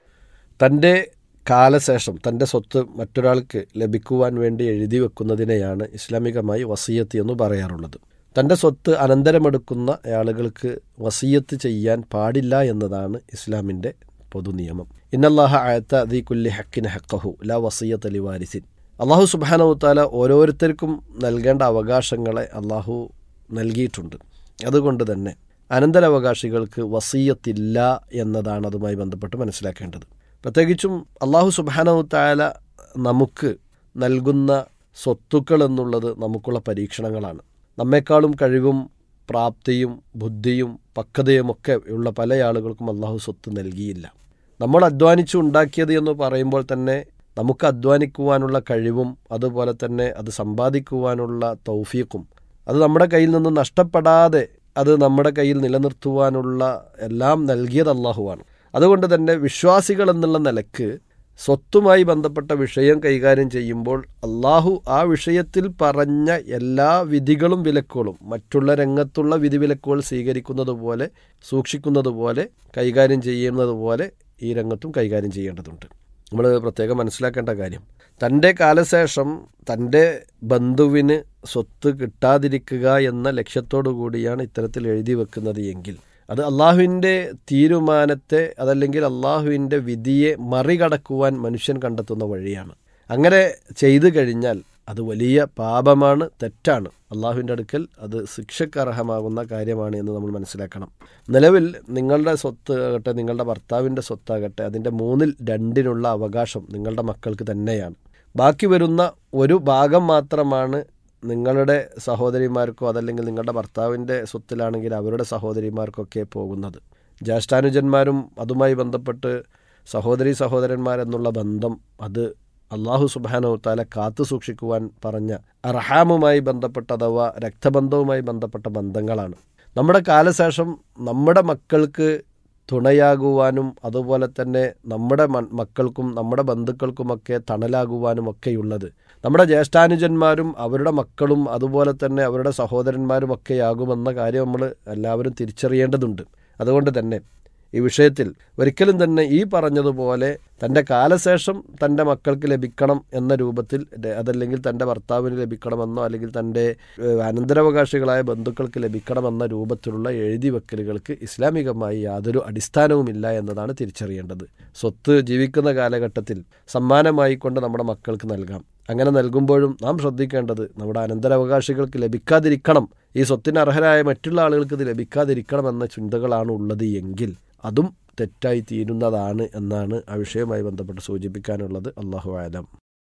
തൻ്റെ കാലശേഷം തൻ്റെ സ്വത്ത് മറ്റൊരാൾക്ക് ലഭിക്കുവാൻ വേണ്ടി എഴുതി വെക്കുന്നതിനെയാണ് ഇസ്ലാമികമായി വസീയത്ത് എന്ന് പറയാറുള്ളത് തൻ്റെ സ്വത്ത് അനന്തരമെടുക്കുന്ന ആളുകൾക്ക് വസീയത്ത് ചെയ്യാൻ പാടില്ല എന്നതാണ് ഇസ്ലാമിൻ്റെ പൊതുനിയമം ഇന്നല്ലാഹ ആയത്ത ദി കുല്ലി ഹക്കിന് ഹക്കഹു ലാ വസീയത്ത് അലി വാരിസിൻ അള്ളാഹു സുബാനവുത്താല ഓരോരുത്തർക്കും നൽകേണ്ട അവകാശങ്ങളെ അള്ളാഹു നൽകിയിട്ടുണ്ട് അതുകൊണ്ട് തന്നെ അനന്തരാവകാശികൾക്ക് വസീയത്തില്ല എന്നതാണ് അതുമായി ബന്ധപ്പെട്ട് മനസ്സിലാക്കേണ്ടത് പ്രത്യേകിച്ചും അള്ളാഹു സുബാനവുത്താല നമുക്ക് നൽകുന്ന സ്വത്തുക്കൾ എന്നുള്ളത് നമുക്കുള്ള പരീക്ഷണങ്ങളാണ് നമ്മെക്കാളും കഴിവും പ്രാപ്തിയും ബുദ്ധിയും പക്വതയുമൊക്കെ ഉള്ള പല ആളുകൾക്കും അള്ളാഹു സ്വത്ത് നൽകിയില്ല നമ്മൾ അധ്വാനിച്ചു ഉണ്ടാക്കിയത് എന്ന് പറയുമ്പോൾ തന്നെ നമുക്ക് അധ്വാനിക്കുവാനുള്ള കഴിവും അതുപോലെ തന്നെ അത് സമ്പാദിക്കുവാനുള്ള തൗഫീഖും അത് നമ്മുടെ കയ്യിൽ നിന്ന് നഷ്ടപ്പെടാതെ അത് നമ്മുടെ കയ്യിൽ നിലനിർത്തുവാനുള്ള എല്ലാം നൽകിയത് അള്ളാഹുവാണ് അതുകൊണ്ട് തന്നെ വിശ്വാസികൾ എന്നുള്ള നിലക്ക് സ്വത്തുമായി ബന്ധപ്പെട്ട വിഷയം കൈകാര്യം ചെയ്യുമ്പോൾ അള്ളാഹു ആ വിഷയത്തിൽ പറഞ്ഞ എല്ലാ വിധികളും വിലക്കുകളും മറ്റുള്ള രംഗത്തുള്ള വിധിവിലക്കുകൾ സ്വീകരിക്കുന്നത് പോലെ സൂക്ഷിക്കുന്നത് പോലെ കൈകാര്യം ചെയ്യുന്നത് പോലെ ഈ രംഗത്തും കൈകാര്യം ചെയ്യേണ്ടതുണ്ട് നമ്മൾ പ്രത്യേകം മനസ്സിലാക്കേണ്ട കാര്യം തൻ്റെ കാലശേഷം തൻ്റെ ബന്ധുവിന് സ്വത്ത് കിട്ടാതിരിക്കുക എന്ന ലക്ഷ്യത്തോടു കൂടിയാണ് ഇത്തരത്തിൽ എഴുതി വെക്കുന്നത് എങ്കിൽ അത് അള്ളാഹുവിൻ്റെ തീരുമാനത്തെ അതല്ലെങ്കിൽ അള്ളാഹുവിൻ്റെ വിധിയെ മറികടക്കുവാൻ മനുഷ്യൻ കണ്ടെത്തുന്ന വഴിയാണ് അങ്ങനെ ചെയ്തു കഴിഞ്ഞാൽ അത് വലിയ പാപമാണ് തെറ്റാണ് അള്ളാഹുവിൻ്റെ അടുക്കൽ അത് ശിക്ഷക്കർഹമാകുന്ന കാര്യമാണ് എന്ന് നമ്മൾ മനസ്സിലാക്കണം നിലവിൽ നിങ്ങളുടെ സ്വത്ത് ആകട്ടെ നിങ്ങളുടെ ഭർത്താവിൻ്റെ സ്വത്താകട്ടെ അതിൻ്റെ മൂന്നിൽ രണ്ടിനുള്ള അവകാശം നിങ്ങളുടെ മക്കൾക്ക് തന്നെയാണ് ബാക്കി വരുന്ന ഒരു ഭാഗം മാത്രമാണ് നിങ്ങളുടെ സഹോദരിമാർക്കോ അതല്ലെങ്കിൽ നിങ്ങളുടെ ഭർത്താവിൻ്റെ സ്വത്തിലാണെങ്കിൽ അവരുടെ സഹോദരിമാർക്കൊക്കെ പോകുന്നത് ജ്യേഷ്ഠാനുജന്മാരും അതുമായി ബന്ധപ്പെട്ട് സഹോദരി സഹോദരന്മാരെന്നുള്ള ബന്ധം അത് അള്ളാഹു സുബാനോ താല കാത്തു സൂക്ഷിക്കുവാൻ പറഞ്ഞ അർഹാമുമായി ബന്ധപ്പെട്ട അഥവാ രക്തബന്ധവുമായി ബന്ധപ്പെട്ട ബന്ധങ്ങളാണ് നമ്മുടെ കാലശേഷം നമ്മുടെ മക്കൾക്ക് തുണയാകുവാനും അതുപോലെ തന്നെ നമ്മുടെ മക്കൾക്കും നമ്മുടെ ബന്ധുക്കൾക്കുമൊക്കെ തണലാകുവാനും ഒക്കെയുള്ളത് നമ്മുടെ ജ്യേഷ്ഠാനുജന്മാരും അവരുടെ മക്കളും അതുപോലെ തന്നെ അവരുടെ സഹോദരന്മാരും ഒക്കെയാകുമെന്ന കാര്യം നമ്മൾ എല്ലാവരും തിരിച്ചറിയേണ്ടതുണ്ട് അതുകൊണ്ട് തന്നെ ഈ വിഷയത്തിൽ ഒരിക്കലും തന്നെ ഈ പറഞ്ഞതുപോലെ തൻ്റെ കാലശേഷം തൻ്റെ മക്കൾക്ക് ലഭിക്കണം എന്ന രൂപത്തിൽ അതല്ലെങ്കിൽ തൻ്റെ ഭർത്താവിന് ലഭിക്കണമെന്നോ അല്ലെങ്കിൽ തൻ്റെ അനന്തരാവകാശികളായ ബന്ധുക്കൾക്ക് ലഭിക്കണമെന്ന രൂപത്തിലുള്ള എഴുതി വെക്കലുകൾക്ക് ഇസ്ലാമികമായി യാതൊരു അടിസ്ഥാനവുമില്ല എന്നതാണ് തിരിച്ചറിയേണ്ടത് സ്വത്ത് ജീവിക്കുന്ന കാലഘട്ടത്തിൽ സമ്മാനമായി കൊണ്ട് നമ്മുടെ മക്കൾക്ക് നൽകാം അങ്ങനെ നൽകുമ്പോഴും നാം ശ്രദ്ധിക്കേണ്ടത് നമ്മുടെ അനന്തരാവകാശികൾക്ക് ലഭിക്കാതിരിക്കണം ഈ സ്വത്തിന് അർഹരായ മറ്റുള്ള ആളുകൾക്ക് ഇത് ലഭിക്കാതിരിക്കണം എന്ന ചിന്തകളാണ് ഉള്ളത് എങ്കിൽ അതും തെറ്റായി തീരുന്നതാണ് എന്നാണ് ആ വിഷയവുമായി ബന്ധപ്പെട്ട് സൂചിപ്പിക്കാനുള്ളത് അള്ളാഹു ആലം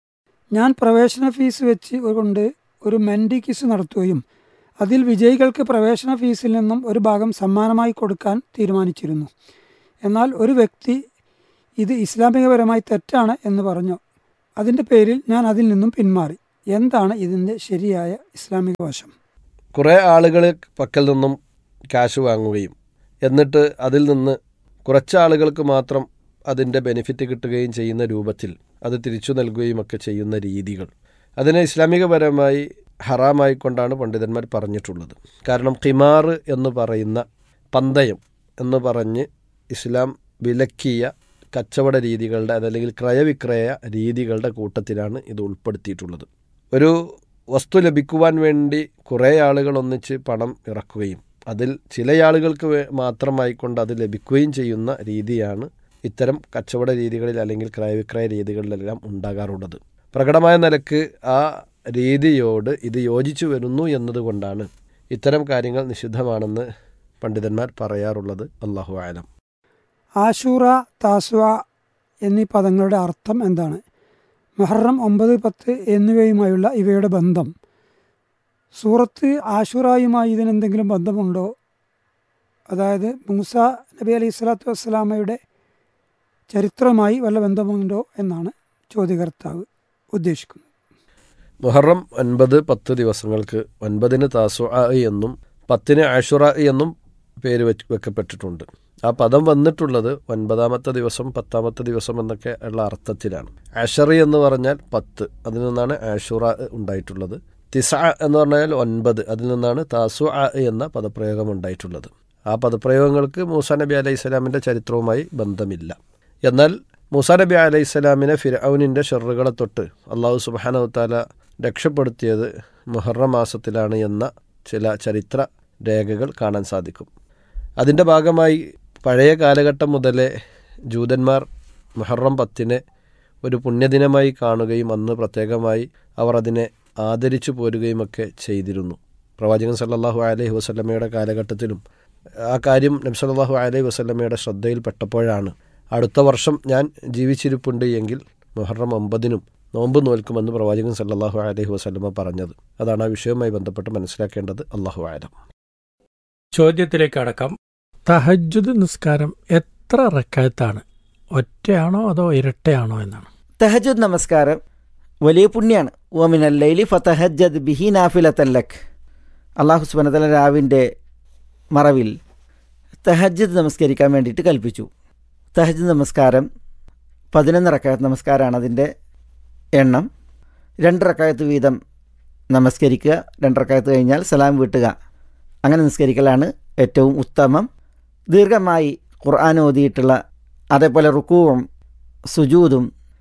ഞാൻ പ്രവേശന ഫീസ് വെച്ച് കൊണ്ട് ഒരു മെൻഡി കിസ് നടത്തുകയും അതിൽ വിജയികൾക്ക് പ്രവേശന ഫീസിൽ നിന്നും ഒരു ഭാഗം സമ്മാനമായി കൊടുക്കാൻ തീരുമാനിച്ചിരുന്നു എന്നാൽ ഒരു വ്യക്തി ഇത് ഇസ്ലാമികപരമായി തെറ്റാണ് എന്ന് പറഞ്ഞു അതിൻ്റെ പേരിൽ ഞാൻ അതിൽ നിന്നും പിന്മാറി എന്താണ് ഇതിൻ്റെ ശരിയായ ഇസ്ലാമിക വശം കുറേ ആളുകൾ പക്കൽ നിന്നും കാശ് വാങ്ങുകയും എന്നിട്ട് അതിൽ നിന്ന് കുറച്ച് ആളുകൾക്ക് മാത്രം അതിൻ്റെ ബെനിഫിറ്റ് കിട്ടുകയും ചെയ്യുന്ന രൂപത്തിൽ അത് തിരിച്ചു നൽകുകയും ഒക്കെ ചെയ്യുന്ന രീതികൾ അതിനെ ഇസ്ലാമികപരമായി ഹറാമായിക്കൊണ്ടാണ് പണ്ഡിതന്മാർ പറഞ്ഞിട്ടുള്ളത് കാരണം ഖിമാർ എന്ന് പറയുന്ന പന്തയം എന്ന് പറഞ്ഞ് ഇസ്ലാം വിലക്കിയ കച്ചവട രീതികളുടെ അതല്ലെങ്കിൽ ക്രയവിക്രയ രീതികളുടെ കൂട്ടത്തിലാണ് ഇത് ഉൾപ്പെടുത്തിയിട്ടുള്ളത് ഒരു വസ്തു ലഭിക്കുവാൻ വേണ്ടി കുറേ ആളുകൾ ഒന്നിച്ച് പണം ഇറക്കുകയും അതിൽ ചില ആളുകൾക്ക് മാത്രമായിക്കൊണ്ട് അത് ലഭിക്കുകയും ചെയ്യുന്ന രീതിയാണ് ഇത്തരം കച്ചവട രീതികളിൽ അല്ലെങ്കിൽ ക്രയവിക്രയ രീതികളിലെല്ലാം ഉണ്ടാകാറുള്ളത് പ്രകടമായ നിലക്ക് ആ രീതിയോട് ഇത് യോജിച്ചു വരുന്നു എന്നതുകൊണ്ടാണ് ഇത്തരം കാര്യങ്ങൾ നിഷിദ്ധമാണെന്ന് പണ്ഡിതന്മാർ പറയാറുള്ളത് അള്ളാഹു ആലം ആശൂറ താസ്വ എന്നീ പദങ്ങളുടെ അർത്ഥം എന്താണ് മഹറം ഒമ്പത് പത്ത് എന്നിവയുമായുള്ള ഇവയുടെ ബന്ധം സൂറത്ത് ആഷുറായുമായി ഇതിനെന്തെങ്കിലും ബന്ധമുണ്ടോ അതായത് മൂസ നബി അലൈഹി സ്വലാത്തു വസ്സലാമയുടെ ചരിത്രമായി വല്ല ബന്ധമുണ്ടോ എന്നാണ് ചോദ്യകർത്താവ് ഉദ്ദേശിക്കുന്നത് മുഹറം ഒൻപത് പത്ത് ദിവസങ്ങൾക്ക് ഒൻപതിന് താസു എന്നും പത്തിന് ആഷുറ എന്നും പേര് വെച്ച് വെക്കപ്പെട്ടിട്ടുണ്ട് ആ പദം വന്നിട്ടുള്ളത് ഒൻപതാമത്തെ ദിവസം പത്താമത്തെ ദിവസം എന്നൊക്കെ ഉള്ള അർത്ഥത്തിലാണ് ആഷറി എന്ന് പറഞ്ഞാൽ പത്ത് അതിൽ നിന്നാണ് ആഷുറ ഉണ്ടായിട്ടുള്ളത് തിസ എന്ന് പറഞ്ഞാൽ ഒൻപത് അതിൽ നിന്നാണ് താസു എന്ന പദപ്രയോഗം ഉണ്ടായിട്ടുള്ളത് ആ പദപ്രയോഗങ്ങൾക്ക് മൂസാ നബി അലൈഹി സ്വലാമിൻ്റെ ചരിത്രവുമായി ബന്ധമില്ല എന്നാൽ മൂസാ നബി അലൈഹി സ്വലാമിനെ ഫിരൌനിൻ്റെ ഷെറുകളെ തൊട്ട് അള്ളാഹു സുബാനവത്താല രക്ഷപ്പെടുത്തിയത് മുഹറം മാസത്തിലാണ് എന്ന ചില ചരിത്ര രേഖകൾ കാണാൻ സാധിക്കും അതിൻ്റെ ഭാഗമായി പഴയ കാലഘട്ടം മുതലേ ജൂതന്മാർ മുഹറം പത്തിനെ ഒരു പുണ്യദിനമായി കാണുകയും അന്ന് പ്രത്യേകമായി അവർ അതിനെ ആദരിച്ചു പോരുകയുമൊക്കെ ചെയ്തിരുന്നു പ്രവാചകൻ സല്ലല്ലാഹു അലൈഹി വസല്ലമയുടെ കാലഘട്ടത്തിലും ആ കാര്യം നബി സല്ലല്ലാഹു അലൈഹി വസല്ലമയുടെ ശ്രദ്ധയിൽപ്പെട്ടപ്പോഴാണ് അടുത്ത വർഷം ഞാൻ ജീവിച്ചിരിപ്പുണ്ട് എങ്കിൽ മുഹറം ഒമ്പതിനും നോമ്പ് നോൽക്കുമെന്ന് പ്രവാചകൻ സല്ലല്ലാഹു അലൈഹി വസല്ലമ പറഞ്ഞത് അതാണ് ആ വിഷയവുമായി ബന്ധപ്പെട്ട് മനസ്സിലാക്കേണ്ടത് അള്ളാഹു ആലം ചോദ്യത്തിലേക്ക് അടക്കം തഹജ്ജുദ് നിസ്കാരം എത്ര റക്കായത്താണ് ഒറ്റയാണോ അതോ ഇരട്ടയാണോ എന്നാണ് തഹജുദ് നമസ്കാരം വലിയ പുണ്യാണ് ഓമിനൽ ലൈലി ഫതഹജ്ജദ് ബിഹി നാഫിലത്തല്ലക് അള്ളാഹു സുബനതല രാവിൻ്റെ മറവിൽ തഹജ്ജദ് നമസ്കരിക്കാൻ വേണ്ടിയിട്ട് കൽപ്പിച്ചു തഹജ്ജദ് നമസ്കാരം പതിനൊന്ന് റക്കായത്ത് നമസ്കാരമാണ് അതിൻ്റെ എണ്ണം രണ്ട് റക്കായത്ത് വീതം നമസ്കരിക്കുക രണ്ട് റക്കായത്ത് കഴിഞ്ഞാൽ സലാം വീട്ടുക അങ്ങനെ നിസ്കരിക്കലാണ് ഏറ്റവും ഉത്തമം ദീർഘമായി ഖുർആൻ ഓതിയിട്ടുള്ള അതേപോലെ റുക്കുവും സുജൂദും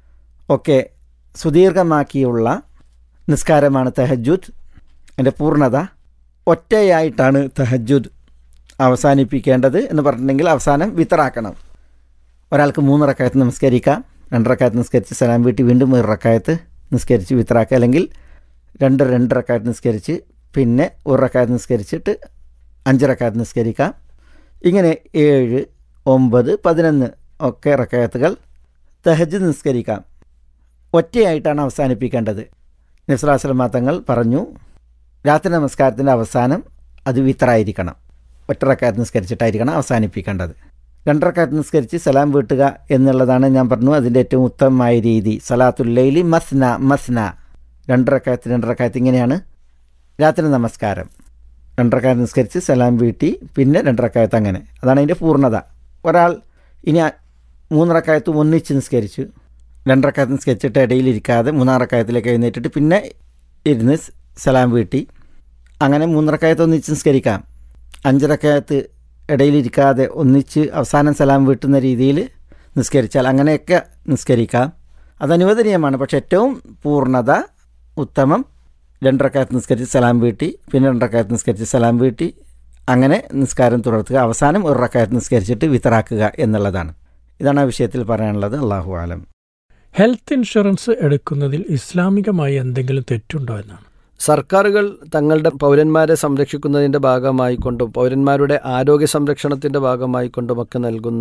ഒക്കെ സുദീർഘമാക്കിയുള്ള നിസ്കാരമാണ് തഹജുദ് എൻ്റെ പൂർണ്ണത ഒറ്റയായിട്ടാണ് തഹജുദ് അവസാനിപ്പിക്കേണ്ടത് എന്ന് പറഞ്ഞിട്ടുണ്ടെങ്കിൽ അവസാനം വിത്തറാക്കണം ഒരാൾക്ക് മൂന്ന് റക്കായത്ത് നമസ്കരിക്കാം രണ്ട് റക്കായത്ത് നിസ്കരിച്ച് സലാം വീട്ടി വീണ്ടും ഒരു റക്കായത്ത് നിസ്കരിച്ച് വിത്തറാക്കുക അല്ലെങ്കിൽ രണ്ട് രണ്ട് റക്കായത്ത് നിസ്കരിച്ച് പിന്നെ ഒരു റക്കായത്ത് നിസ്കരിച്ചിട്ട് അഞ്ച് റക്കായത്ത് നിസ്കരിക്കാം ഇങ്ങനെ ഏഴ് ഒമ്പത് പതിനൊന്ന് ഒക്കെ റക്കായത്തുകൾ തഹജ് നിസ്കരിക്കാം ഒറ്റയായിട്ടാണ് അവസാനിപ്പിക്കേണ്ടത് നസ്രാസ്ലം തങ്ങൾ പറഞ്ഞു രാത്രി നമസ്കാരത്തിൻ്റെ അവസാനം അത് വിത്തറായിരിക്കണം ഒറ്റ റക്കായത്ത് നിസ്കരിച്ചിട്ടായിരിക്കണം അവസാനിപ്പിക്കേണ്ടത് രണ്ടറക്കായത്ത് നിസ്കരിച്ച് സലാം വീട്ടുക എന്നുള്ളതാണ് ഞാൻ പറഞ്ഞു അതിൻ്റെ ഏറ്റവും ഉത്തമമായ രീതി സലാത്തുല്ലൈലി മസ്ന മസ്ന രണ്ടറക്കായത്ത് രണ്ടറക്കായത്ത് ഇങ്ങനെയാണ് രാത്രി നമസ്കാരം രണ്ടറക്കായത്ത് നിസ്കരിച്ച് സലാം വീട്ടി പിന്നെ രണ്ടറക്കായത്ത് അങ്ങനെ അതാണ് അതിൻ്റെ പൂർണ്ണത ഒരാൾ ഇനി മൂന്നറക്കായത്തും ഒന്നിച്ച് നിസ്കരിച്ചു രണ്ടറക്കായത്ത് നിസ്കരിച്ചിട്ട് ഇടയിലിരിക്കാതെ മൂന്നാറക്കായത്തിലേക്ക് എഴുന്നേറ്റിട്ട് പിന്നെ ഇരുന്ന് സലാം വീട്ടി അങ്ങനെ മൂന്നറക്കായത്ത് ഒന്നിച്ച് നിസ്കരിക്കാം അഞ്ചറക്കായത്ത് ഇടയിലിരിക്കാതെ ഒന്നിച്ച് അവസാനം സലാം വീട്ടുന്ന രീതിയിൽ നിസ്കരിച്ചാൽ അങ്ങനെയൊക്കെ നിസ്കരിക്കാം അത് അനുവദനീയമാണ് പക്ഷെ ഏറ്റവും പൂർണ്ണത ഉത്തമം രണ്ടരക്കാലത്ത് നിസ്കരിച്ച് സലാം വീട്ടി പിന്നെ രണ്ടരക്കാലത്ത് നിസ്കരിച്ച് സലാം വീട്ടി അങ്ങനെ നിസ്കാരം തുടർത്തുക അവസാനം ഒരു റക്കായത്ത് നിസ്കരിച്ചിട്ട് വിത്തറാക്കുക എന്നുള്ളതാണ് ഇതാണ് ആ വിഷയത്തിൽ പറയാനുള്ളത് അള്ളാഹു ആലം ഹെൽത്ത് ഇൻഷുറൻസ് എടുക്കുന്നതിൽ ഇസ്ലാമികമായി എന്തെങ്കിലും തെറ്റുണ്ടോ എന്നാണ് സർക്കാരുകൾ തങ്ങളുടെ പൗരന്മാരെ സംരക്ഷിക്കുന്നതിൻ്റെ ഭാഗമായിക്കൊണ്ടും പൗരന്മാരുടെ ആരോഗ്യ സംരക്ഷണത്തിൻ്റെ ഭാഗമായിക്കൊണ്ടുമൊക്കെ നൽകുന്ന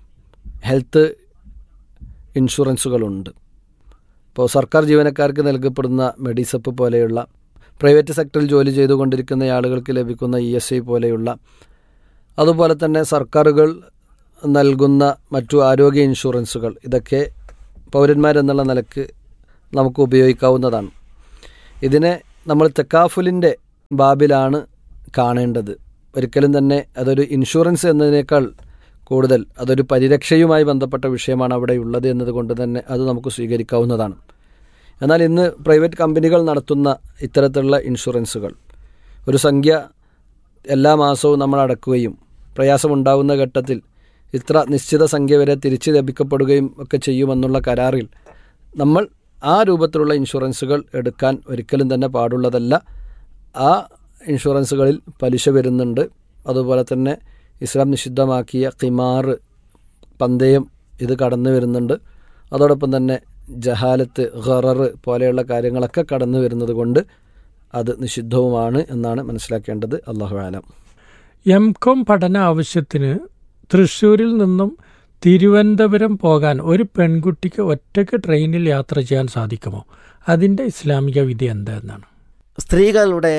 ഹെൽത്ത് ഇൻഷുറൻസുകളുണ്ട് ഇപ്പോൾ സർക്കാർ ജീവനക്കാർക്ക് നൽകപ്പെടുന്ന മെഡിസപ്പ് പോലെയുള്ള പ്രൈവറ്റ് സെക്ടറിൽ ജോലി ചെയ്തുകൊണ്ടിരിക്കുന്ന ആളുകൾക്ക് ലഭിക്കുന്ന ഇ എസ് ഐ പോലെയുള്ള അതുപോലെ തന്നെ സർക്കാരുകൾ നൽകുന്ന മറ്റു ആരോഗ്യ ഇൻഷുറൻസുകൾ ഇതൊക്കെ പൗരന്മാരെന്നുള്ള നിലക്ക് നമുക്ക് ഉപയോഗിക്കാവുന്നതാണ് ഇതിനെ നമ്മൾ തെക്കാഫുലിൻ്റെ ബാബിലാണ് കാണേണ്ടത് ഒരിക്കലും തന്നെ അതൊരു ഇൻഷുറൻസ് എന്നതിനേക്കാൾ കൂടുതൽ അതൊരു പരിരക്ഷയുമായി ബന്ധപ്പെട്ട വിഷയമാണ് അവിടെ ഉള്ളത് എന്നതുകൊണ്ട് തന്നെ അത് നമുക്ക് സ്വീകരിക്കാവുന്നതാണ് എന്നാൽ ഇന്ന് പ്രൈവറ്റ് കമ്പനികൾ നടത്തുന്ന ഇത്തരത്തിലുള്ള ഇൻഷുറൻസുകൾ ഒരു സംഖ്യ എല്ലാ മാസവും നമ്മൾ അടക്കുകയും പ്രയാസമുണ്ടാകുന്ന ഘട്ടത്തിൽ ഇത്ര നിശ്ചിത സംഖ്യ വരെ തിരിച്ചു ലഭിക്കപ്പെടുകയും ഒക്കെ ചെയ്യുമെന്നുള്ള കരാറിൽ നമ്മൾ ആ രൂപത്തിലുള്ള ഇൻഷുറൻസുകൾ എടുക്കാൻ ഒരിക്കലും തന്നെ പാടുള്ളതല്ല ആ ഇൻഷുറൻസുകളിൽ പലിശ വരുന്നുണ്ട് അതുപോലെ തന്നെ ഇസ്ലാം നിഷിദ്ധമാക്കിയ കിമാർ പന്തയം ഇത് കടന്നു വരുന്നുണ്ട് അതോടൊപ്പം തന്നെ ജഹാലത്ത് ഖറർ പോലെയുള്ള കാര്യങ്ങളൊക്കെ കടന്നു വരുന്നത് കൊണ്ട് അത് നിഷിദ്ധവുമാണ് എന്നാണ് മനസ്സിലാക്കേണ്ടത് അള്ളാഹു ആലം എം കോം പഠന ആവശ്യത്തിന് തൃശ്ശൂരിൽ നിന്നും തിരുവനന്തപുരം പോകാൻ ഒരു പെൺകുട്ടിക്ക് ഒറ്റയ്ക്ക് ട്രെയിനിൽ യാത്ര ചെയ്യാൻ സാധിക്കുമോ അതിൻ്റെ ഇസ്ലാമിക വിധി എന്താണെന്നാണ് സ്ത്രീകളുടെ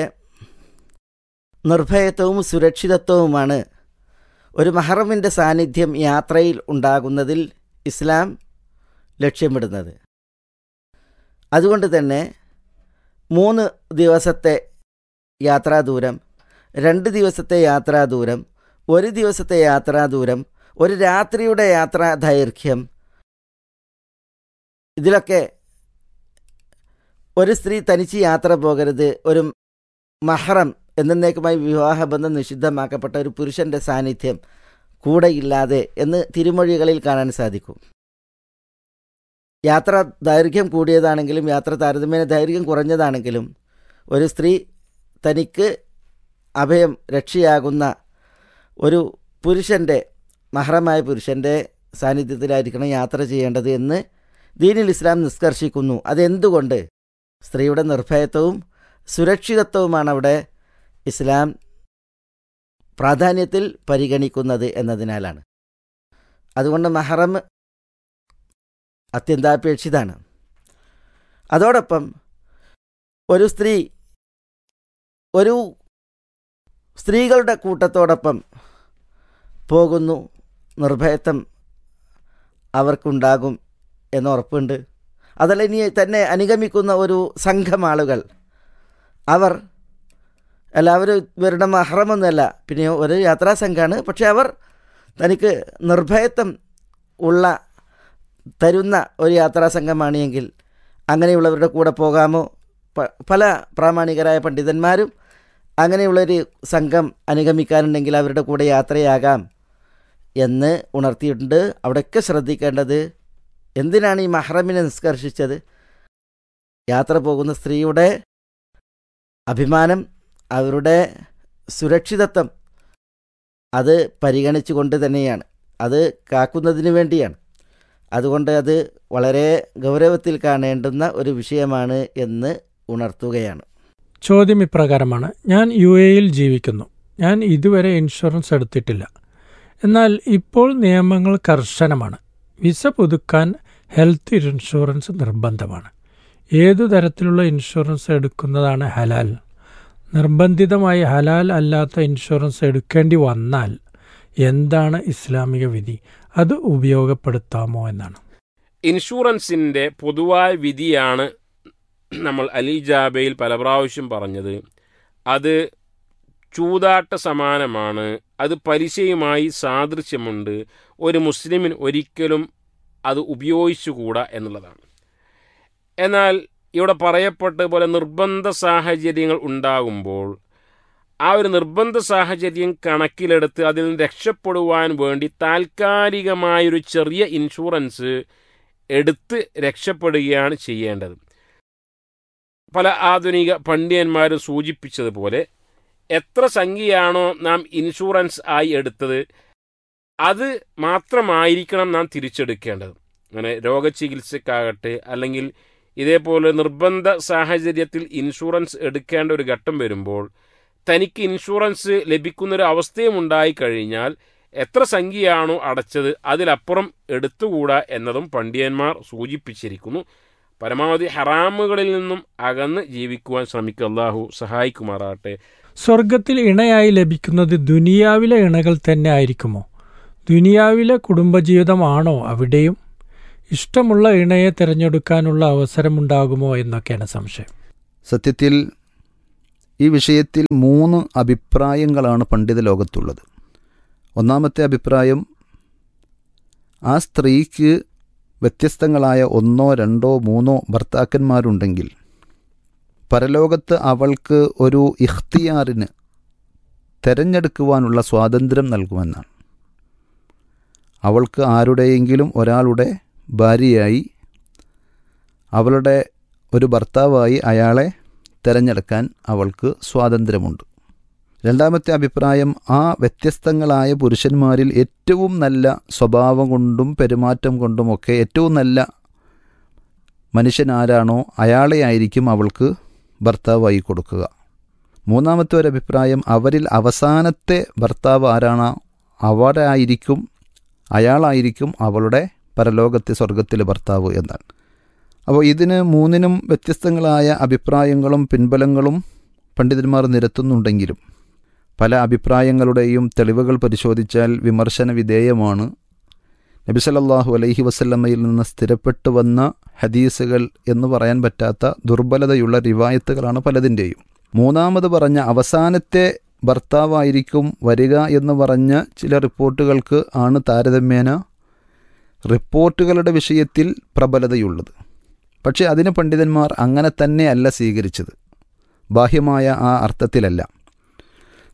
നിർഭയത്വവും സുരക്ഷിതത്വവുമാണ് ഒരു മഹറമിൻ്റെ സാന്നിധ്യം യാത്രയിൽ ഉണ്ടാകുന്നതിൽ ഇസ്ലാം ലക്ഷ്യമിടുന്നത് അതുകൊണ്ട് തന്നെ മൂന്ന് ദിവസത്തെ യാത്രാദൂരം രണ്ട് ദിവസത്തെ യാത്രാദൂരം ഒരു ദിവസത്തെ യാത്രാദൂരം ഒരു രാത്രിയുടെ യാത്രാ ദൈർഘ്യം ഇതിലൊക്കെ ഒരു സ്ത്രീ തനിച്ച് യാത്ര പോകരുത് ഒരു മഹറം എന്നേക്കുമായി വിവാഹബന്ധം നിഷിദ്ധമാക്കപ്പെട്ട ഒരു പുരുഷൻ്റെ സാന്നിധ്യം കൂടെയില്ലാതെ എന്ന് തിരുമൊഴികളിൽ കാണാൻ സാധിക്കും യാത്ര ദൈർഘ്യം കൂടിയതാണെങ്കിലും യാത്ര താരതമ്യേന ദൈർഘ്യം കുറഞ്ഞതാണെങ്കിലും ഒരു സ്ത്രീ തനിക്ക് അഭയം രക്ഷയാകുന്ന ഒരു പുരുഷൻ്റെ മഹറമായ പുരുഷൻ്റെ സാന്നിധ്യത്തിലായിരിക്കണം യാത്ര ചെയ്യേണ്ടത് എന്ന് ദീനിൽ ഇസ്ലാം നിഷ്കർഷിക്കുന്നു അതെന്തുകൊണ്ട് സ്ത്രീയുടെ നിർഭയത്വവും സുരക്ഷിതത്വവുമാണ് അവിടെ ഇസ്ലാം പ്രാധാന്യത്തിൽ പരിഗണിക്കുന്നത് എന്നതിനാലാണ് അതുകൊണ്ട് മഹറം അത്യന്താപേക്ഷിതാണ് അതോടൊപ്പം ഒരു സ്ത്രീ ഒരു സ്ത്രീകളുടെ കൂട്ടത്തോടൊപ്പം പോകുന്നു നിർഭയത്വം അവർക്കുണ്ടാകും എന്ന് ഉറപ്പുണ്ട് അതല്ല ഇനി തന്നെ അനുഗമിക്കുന്ന ഒരു സംഘം ആളുകൾ അവർ എല്ലാവരും ഇവരുടെ മഹ്റമൊന്നുമല്ല പിന്നെ ഒരു യാത്രാ സംഘമാണ് പക്ഷെ അവർ തനിക്ക് നിർഭയത്വം ഉള്ള തരുന്ന ഒരു യാത്രാ സംഘമാണ് എങ്കിൽ അങ്ങനെയുള്ളവരുടെ കൂടെ പോകാമോ പ- പല പ്രാമാണികരായ പണ്ഡിതന്മാരും അങ്ങനെയുള്ളൊരു സംഘം അനുഗമിക്കാനുണ്ടെങ്കിൽ അവരുടെ കൂടെ യാത്രയാകാം എന്ന് ഉണർത്തിയിട്ടുണ്ട് അവിടെയൊക്കെ ശ്രദ്ധിക്കേണ്ടത് എന്തിനാണ് ഈ മഹ്റമിനെ നിഷ്കർഷിച്ചത് യാത്ര പോകുന്ന സ്ത്രീയുടെ അഭിമാനം അവരുടെ സുരക്ഷിതത്വം അത് പരിഗണിച്ചുകൊണ്ട് തന്നെയാണ് അത് കാക്കുന്നതിന് വേണ്ടിയാണ് അതുകൊണ്ട് അത് വളരെ ഗൗരവത്തിൽ കാണേണ്ടുന്ന ഒരു വിഷയമാണ് എന്ന് ഉണർത്തുകയാണ് ചോദ്യം ഇപ്രകാരമാണ് ഞാൻ യു എയിൽ ജീവിക്കുന്നു ഞാൻ ഇതുവരെ ഇൻഷുറൻസ് എടുത്തിട്ടില്ല എന്നാൽ ഇപ്പോൾ നിയമങ്ങൾ കർശനമാണ് വിസ പുതുക്കാൻ ഹെൽത്ത് ഇൻഷുറൻസ് നിർബന്ധമാണ് ഏതു തരത്തിലുള്ള ഇൻഷുറൻസ് എടുക്കുന്നതാണ് ഹലാൽ നിർബന്ധിതമായി ഹലാൽ അല്ലാത്ത ഇൻഷുറൻസ് എടുക്കേണ്ടി വന്നാൽ എന്താണ് ഇസ്ലാമിക വിധി അത് ഉപയോഗപ്പെടുത്താമോ എന്നാണ് ഇൻഷുറൻസിൻ്റെ പൊതുവായ വിധിയാണ് നമ്മൾ അലി ജാബയിൽ പല പ്രാവശ്യം പറഞ്ഞത് അത് ചൂതാട്ട സമാനമാണ് അത് പലിശയുമായി സാദൃശ്യമുണ്ട് ഒരു മുസ്ലിമിൻ ഒരിക്കലും അത് ഉപയോഗിച്ചുകൂടാ എന്നുള്ളതാണ് എന്നാൽ ഇവിടെ പറയപ്പെട്ട പോലെ നിർബന്ധ സാഹചര്യങ്ങൾ ഉണ്ടാകുമ്പോൾ ആ ഒരു നിർബന്ധ സാഹചര്യം കണക്കിലെടുത്ത് അതിൽ നിന്ന് രക്ഷപ്പെടുവാൻ വേണ്ടി താൽക്കാലികമായൊരു ചെറിയ ഇൻഷുറൻസ് എടുത്ത് രക്ഷപ്പെടുകയാണ് ചെയ്യേണ്ടത് പല ആധുനിക പണ്ഡിതന്മാരും സൂചിപ്പിച്ചതുപോലെ എത്ര സംഖ്യയാണോ നാം ഇൻഷുറൻസ് ആയി എടുത്തത് അത് മാത്രമായിരിക്കണം നാം തിരിച്ചെടുക്കേണ്ടത് അങ്ങനെ രോഗചികിത്സക്കാകട്ടെ അല്ലെങ്കിൽ ഇതേപോലെ നിർബന്ധ സാഹചര്യത്തിൽ ഇൻഷുറൻസ് എടുക്കേണ്ട ഒരു ഘട്ടം വരുമ്പോൾ തനിക്ക് ഇൻഷുറൻസ് ലഭിക്കുന്നൊരു അവസ്ഥയും ഉണ്ടായിക്കഴിഞ്ഞാൽ എത്ര സംഖ്യയാണോ അടച്ചത് അതിലപ്പുറം എടുത്തുകൂടാ എന്നതും പണ്ഡിതന്മാർ സൂചിപ്പിച്ചിരിക്കുന്നു പരമാവധി ഹറാമുകളിൽ നിന്നും അകന്ന് ജീവിക്കുവാൻ ശ്രമിക്കുക അള്ളാഹു സഹായിക്കുമാറാട്ടെ സ്വർഗത്തിൽ ഇണയായി ലഭിക്കുന്നത് ദുനിയാവിലെ ഇണകൾ തന്നെ ആയിരിക്കുമോ ദുനിയാവിലെ കുടുംബജീവിതമാണോ അവിടെയും ഇഷ്ടമുള്ള ഇണയെ തിരഞ്ഞെടുക്കാനുള്ള അവസരമുണ്ടാകുമോ എന്നൊക്കെയാണ് സംശയം സത്യത്തിൽ ഈ വിഷയത്തിൽ മൂന്ന് അഭിപ്രായങ്ങളാണ് പണ്ഡിത ലോകത്തുള്ളത് ഒന്നാമത്തെ അഭിപ്രായം ആ സ്ത്രീക്ക് വ്യത്യസ്തങ്ങളായ ഒന്നോ രണ്ടോ മൂന്നോ ഭർത്താക്കന്മാരുണ്ടെങ്കിൽ പരലോകത്ത് അവൾക്ക് ഒരു ഇഖ്തിയാറിന് തെരഞ്ഞെടുക്കുവാനുള്ള സ്വാതന്ത്ര്യം നൽകുമെന്നാണ് അവൾക്ക് ആരുടെയെങ്കിലും ഒരാളുടെ ഭാര്യയായി അവളുടെ ഒരു ഭർത്താവായി അയാളെ തിരഞ്ഞെടുക്കാൻ അവൾക്ക് സ്വാതന്ത്ര്യമുണ്ട് രണ്ടാമത്തെ അഭിപ്രായം ആ വ്യത്യസ്തങ്ങളായ പുരുഷന്മാരിൽ ഏറ്റവും നല്ല സ്വഭാവം കൊണ്ടും പെരുമാറ്റം കൊണ്ടുമൊക്കെ ഏറ്റവും നല്ല മനുഷ്യനാരാണോ അയാളെ ആയിരിക്കും അവൾക്ക് ഭർത്താവായി കൊടുക്കുക മൂന്നാമത്തെ ഒരു അഭിപ്രായം അവരിൽ അവസാനത്തെ ഭർത്താവ് ആരാണോ അവരായിരിക്കും അയാളായിരിക്കും അവളുടെ പരലോകത്തെ സ്വർഗത്തിലെ ഭർത്താവ് എന്നാണ് അപ്പോൾ ഇതിന് മൂന്നിനും വ്യത്യസ്തങ്ങളായ അഭിപ്രായങ്ങളും പിൻബലങ്ങളും പണ്ഡിതന്മാർ നിരത്തുന്നുണ്ടെങ്കിലും പല അഭിപ്രായങ്ങളുടെയും തെളിവുകൾ പരിശോധിച്ചാൽ വിമർശന വിധേയമാണ് നബി സല്ലല്ലാഹു അലൈഹി വസല്ലമ്മയിൽ നിന്ന് സ്ഥിരപ്പെട്ടു വന്ന ഹദീസുകൾ എന്ന് പറയാൻ പറ്റാത്ത ദുർബലതയുള്ള റിവായത്തുകളാണ് പലതിൻ്റെയും മൂന്നാമത് പറഞ്ഞ അവസാനത്തെ ഭർത്താവായിരിക്കും വരിക എന്ന് പറഞ്ഞ ചില റിപ്പോർട്ടുകൾക്ക് ആണ് താരതമ്യേന റിപ്പോർട്ടുകളുടെ വിഷയത്തിൽ പ്രബലതയുള്ളത് പക്ഷേ അതിന് പണ്ഡിതന്മാർ അങ്ങനെ തന്നെ അല്ല സ്വീകരിച്ചത് ബാഹ്യമായ ആ അർത്ഥത്തിലല്ല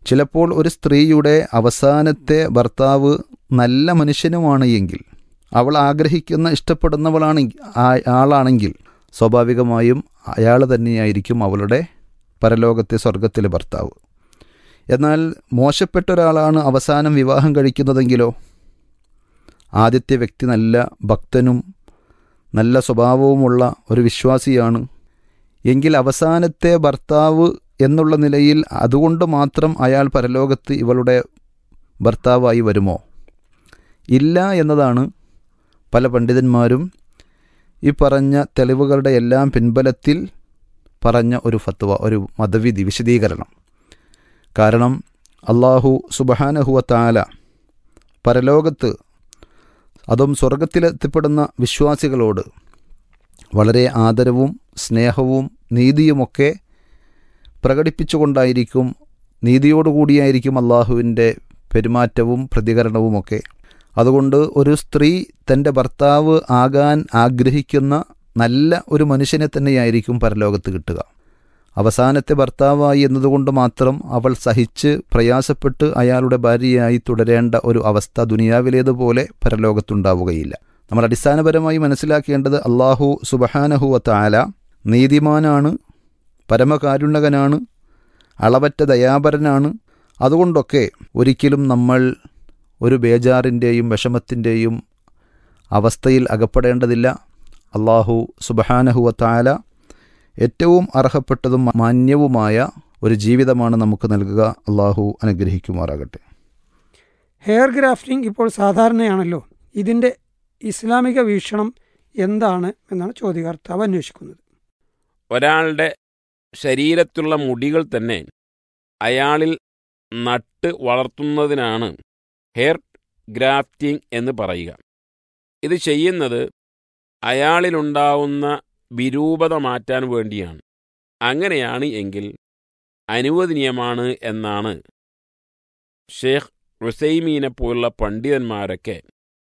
ചിലപ്പോൾ ഒരു സ്ത്രീയുടെ അവസാനത്തെ ഭർത്താവ് നല്ല മനുഷ്യനുമാണ് എങ്കിൽ അവൾ ആഗ്രഹിക്കുന്ന ഇഷ്ടപ്പെടുന്നവളാണ് ആ- ആളാണെങ്കിൽ സ്വാഭാവികമായും അയാൾ തന്നെയായിരിക്കും അവളുടെ പരലോകത്തെ സ്വർഗത്തിലെ ഭർത്താവ് എന്നാൽ മോശപ്പെട്ട ഒരാളാണ് അവസാനം വിവാഹം കഴിക്കുന്നതെങ്കിലോ ആദ്യത്തെ വ്യക്തി നല്ല ഭക്തനും നല്ല സ്വഭാവവുമുള്ള ഒരു വിശ്വാസിയാണ് എങ്കിൽ അവസാനത്തെ ഭർത്താവ് എന്നുള്ള നിലയിൽ അതുകൊണ്ട് മാത്രം അയാൾ പരലോകത്ത് ഇവളുടെ ഭർത്താവായി വരുമോ ഇല്ല എന്നതാണ് പല പണ്ഡിതന്മാരും ഈ പറഞ്ഞ തെളിവുകളുടെ എല്ലാം പിൻബലത്തിൽ പറഞ്ഞ ഒരു ഫത്വ ഒരു മതവിധി വിശദീകരണം കാരണം അള്ളാഹു സുബഹാനഹുവ താല പരലോകത്ത് അതും സ്വർഗത്തിലെത്തിപ്പെടുന്ന വിശ്വാസികളോട് വളരെ ആദരവും സ്നേഹവും നീതിയുമൊക്കെ പ്രകടിപ്പിച്ചുകൊണ്ടായിരിക്കും നീതിയോടുകൂടിയായിരിക്കും അള്ളാഹുവിൻ്റെ പെരുമാറ്റവും പ്രതികരണവുമൊക്കെ അതുകൊണ്ട് ഒരു സ്ത്രീ തൻ്റെ ഭർത്താവ് ആകാൻ ആഗ്രഹിക്കുന്ന നല്ല ഒരു മനുഷ്യനെ തന്നെയായിരിക്കും പരലോകത്ത് കിട്ടുക അവസാനത്തെ ഭർത്താവായി എന്നതുകൊണ്ട് മാത്രം അവൾ സഹിച്ച് പ്രയാസപ്പെട്ട് അയാളുടെ ഭാര്യയായി തുടരേണ്ട ഒരു അവസ്ഥ ദുനിയാവിലേതുപോലെ പരലോകത്തുണ്ടാവുകയില്ല നമ്മൾ അടിസ്ഥാനപരമായി മനസ്സിലാക്കേണ്ടത് അള്ളാഹു സുബഹാനഹുവ താല നീതിമാനാണ് പരമകാരുണ്യകനാണ് അളവറ്റ ദയാപരനാണ് അതുകൊണ്ടൊക്കെ ഒരിക്കലും നമ്മൾ ഒരു ബേജാറിൻ്റെയും വിഷമത്തിൻ്റെയും അവസ്ഥയിൽ അകപ്പെടേണ്ടതില്ല അള്ളാഹു സുബഹാനഹുവ താല ഏറ്റവും അർഹപ്പെട്ടതും മാന്യവുമായ ഒരു ജീവിതമാണ് നമുക്ക് നൽകുക അള്ളാഹു അനുഗ്രഹിക്കുമാറാകട്ടെ ഹെയർ ഗ്രാഫ്റ്റിംഗ് ഇപ്പോൾ സാധാരണയാണല്ലോ ഇതിൻ്റെ ഇസ്ലാമിക വീക്ഷണം എന്താണ് എന്നാണ് ചോദ്യകർത്താവ് അന്വേഷിക്കുന്നത് ഒരാളുടെ ശരീരത്തുള്ള മുടികൾ തന്നെ അയാളിൽ നട്ട് വളർത്തുന്നതിനാണ് ഹെയർ ഗ്രാഫ്റ്റിംഗ് എന്ന് പറയുക ഇത് ചെയ്യുന്നത് അയാളിലുണ്ടാവുന്ന വിരൂപത മാറ്റാൻ വേണ്ടിയാണ് അങ്ങനെയാണ് എങ്കിൽ അനുവദനീയമാണ് എന്നാണ് ഷേഖ് റുസൈമീനെ പോലുള്ള പണ്ഡിതന്മാരൊക്കെ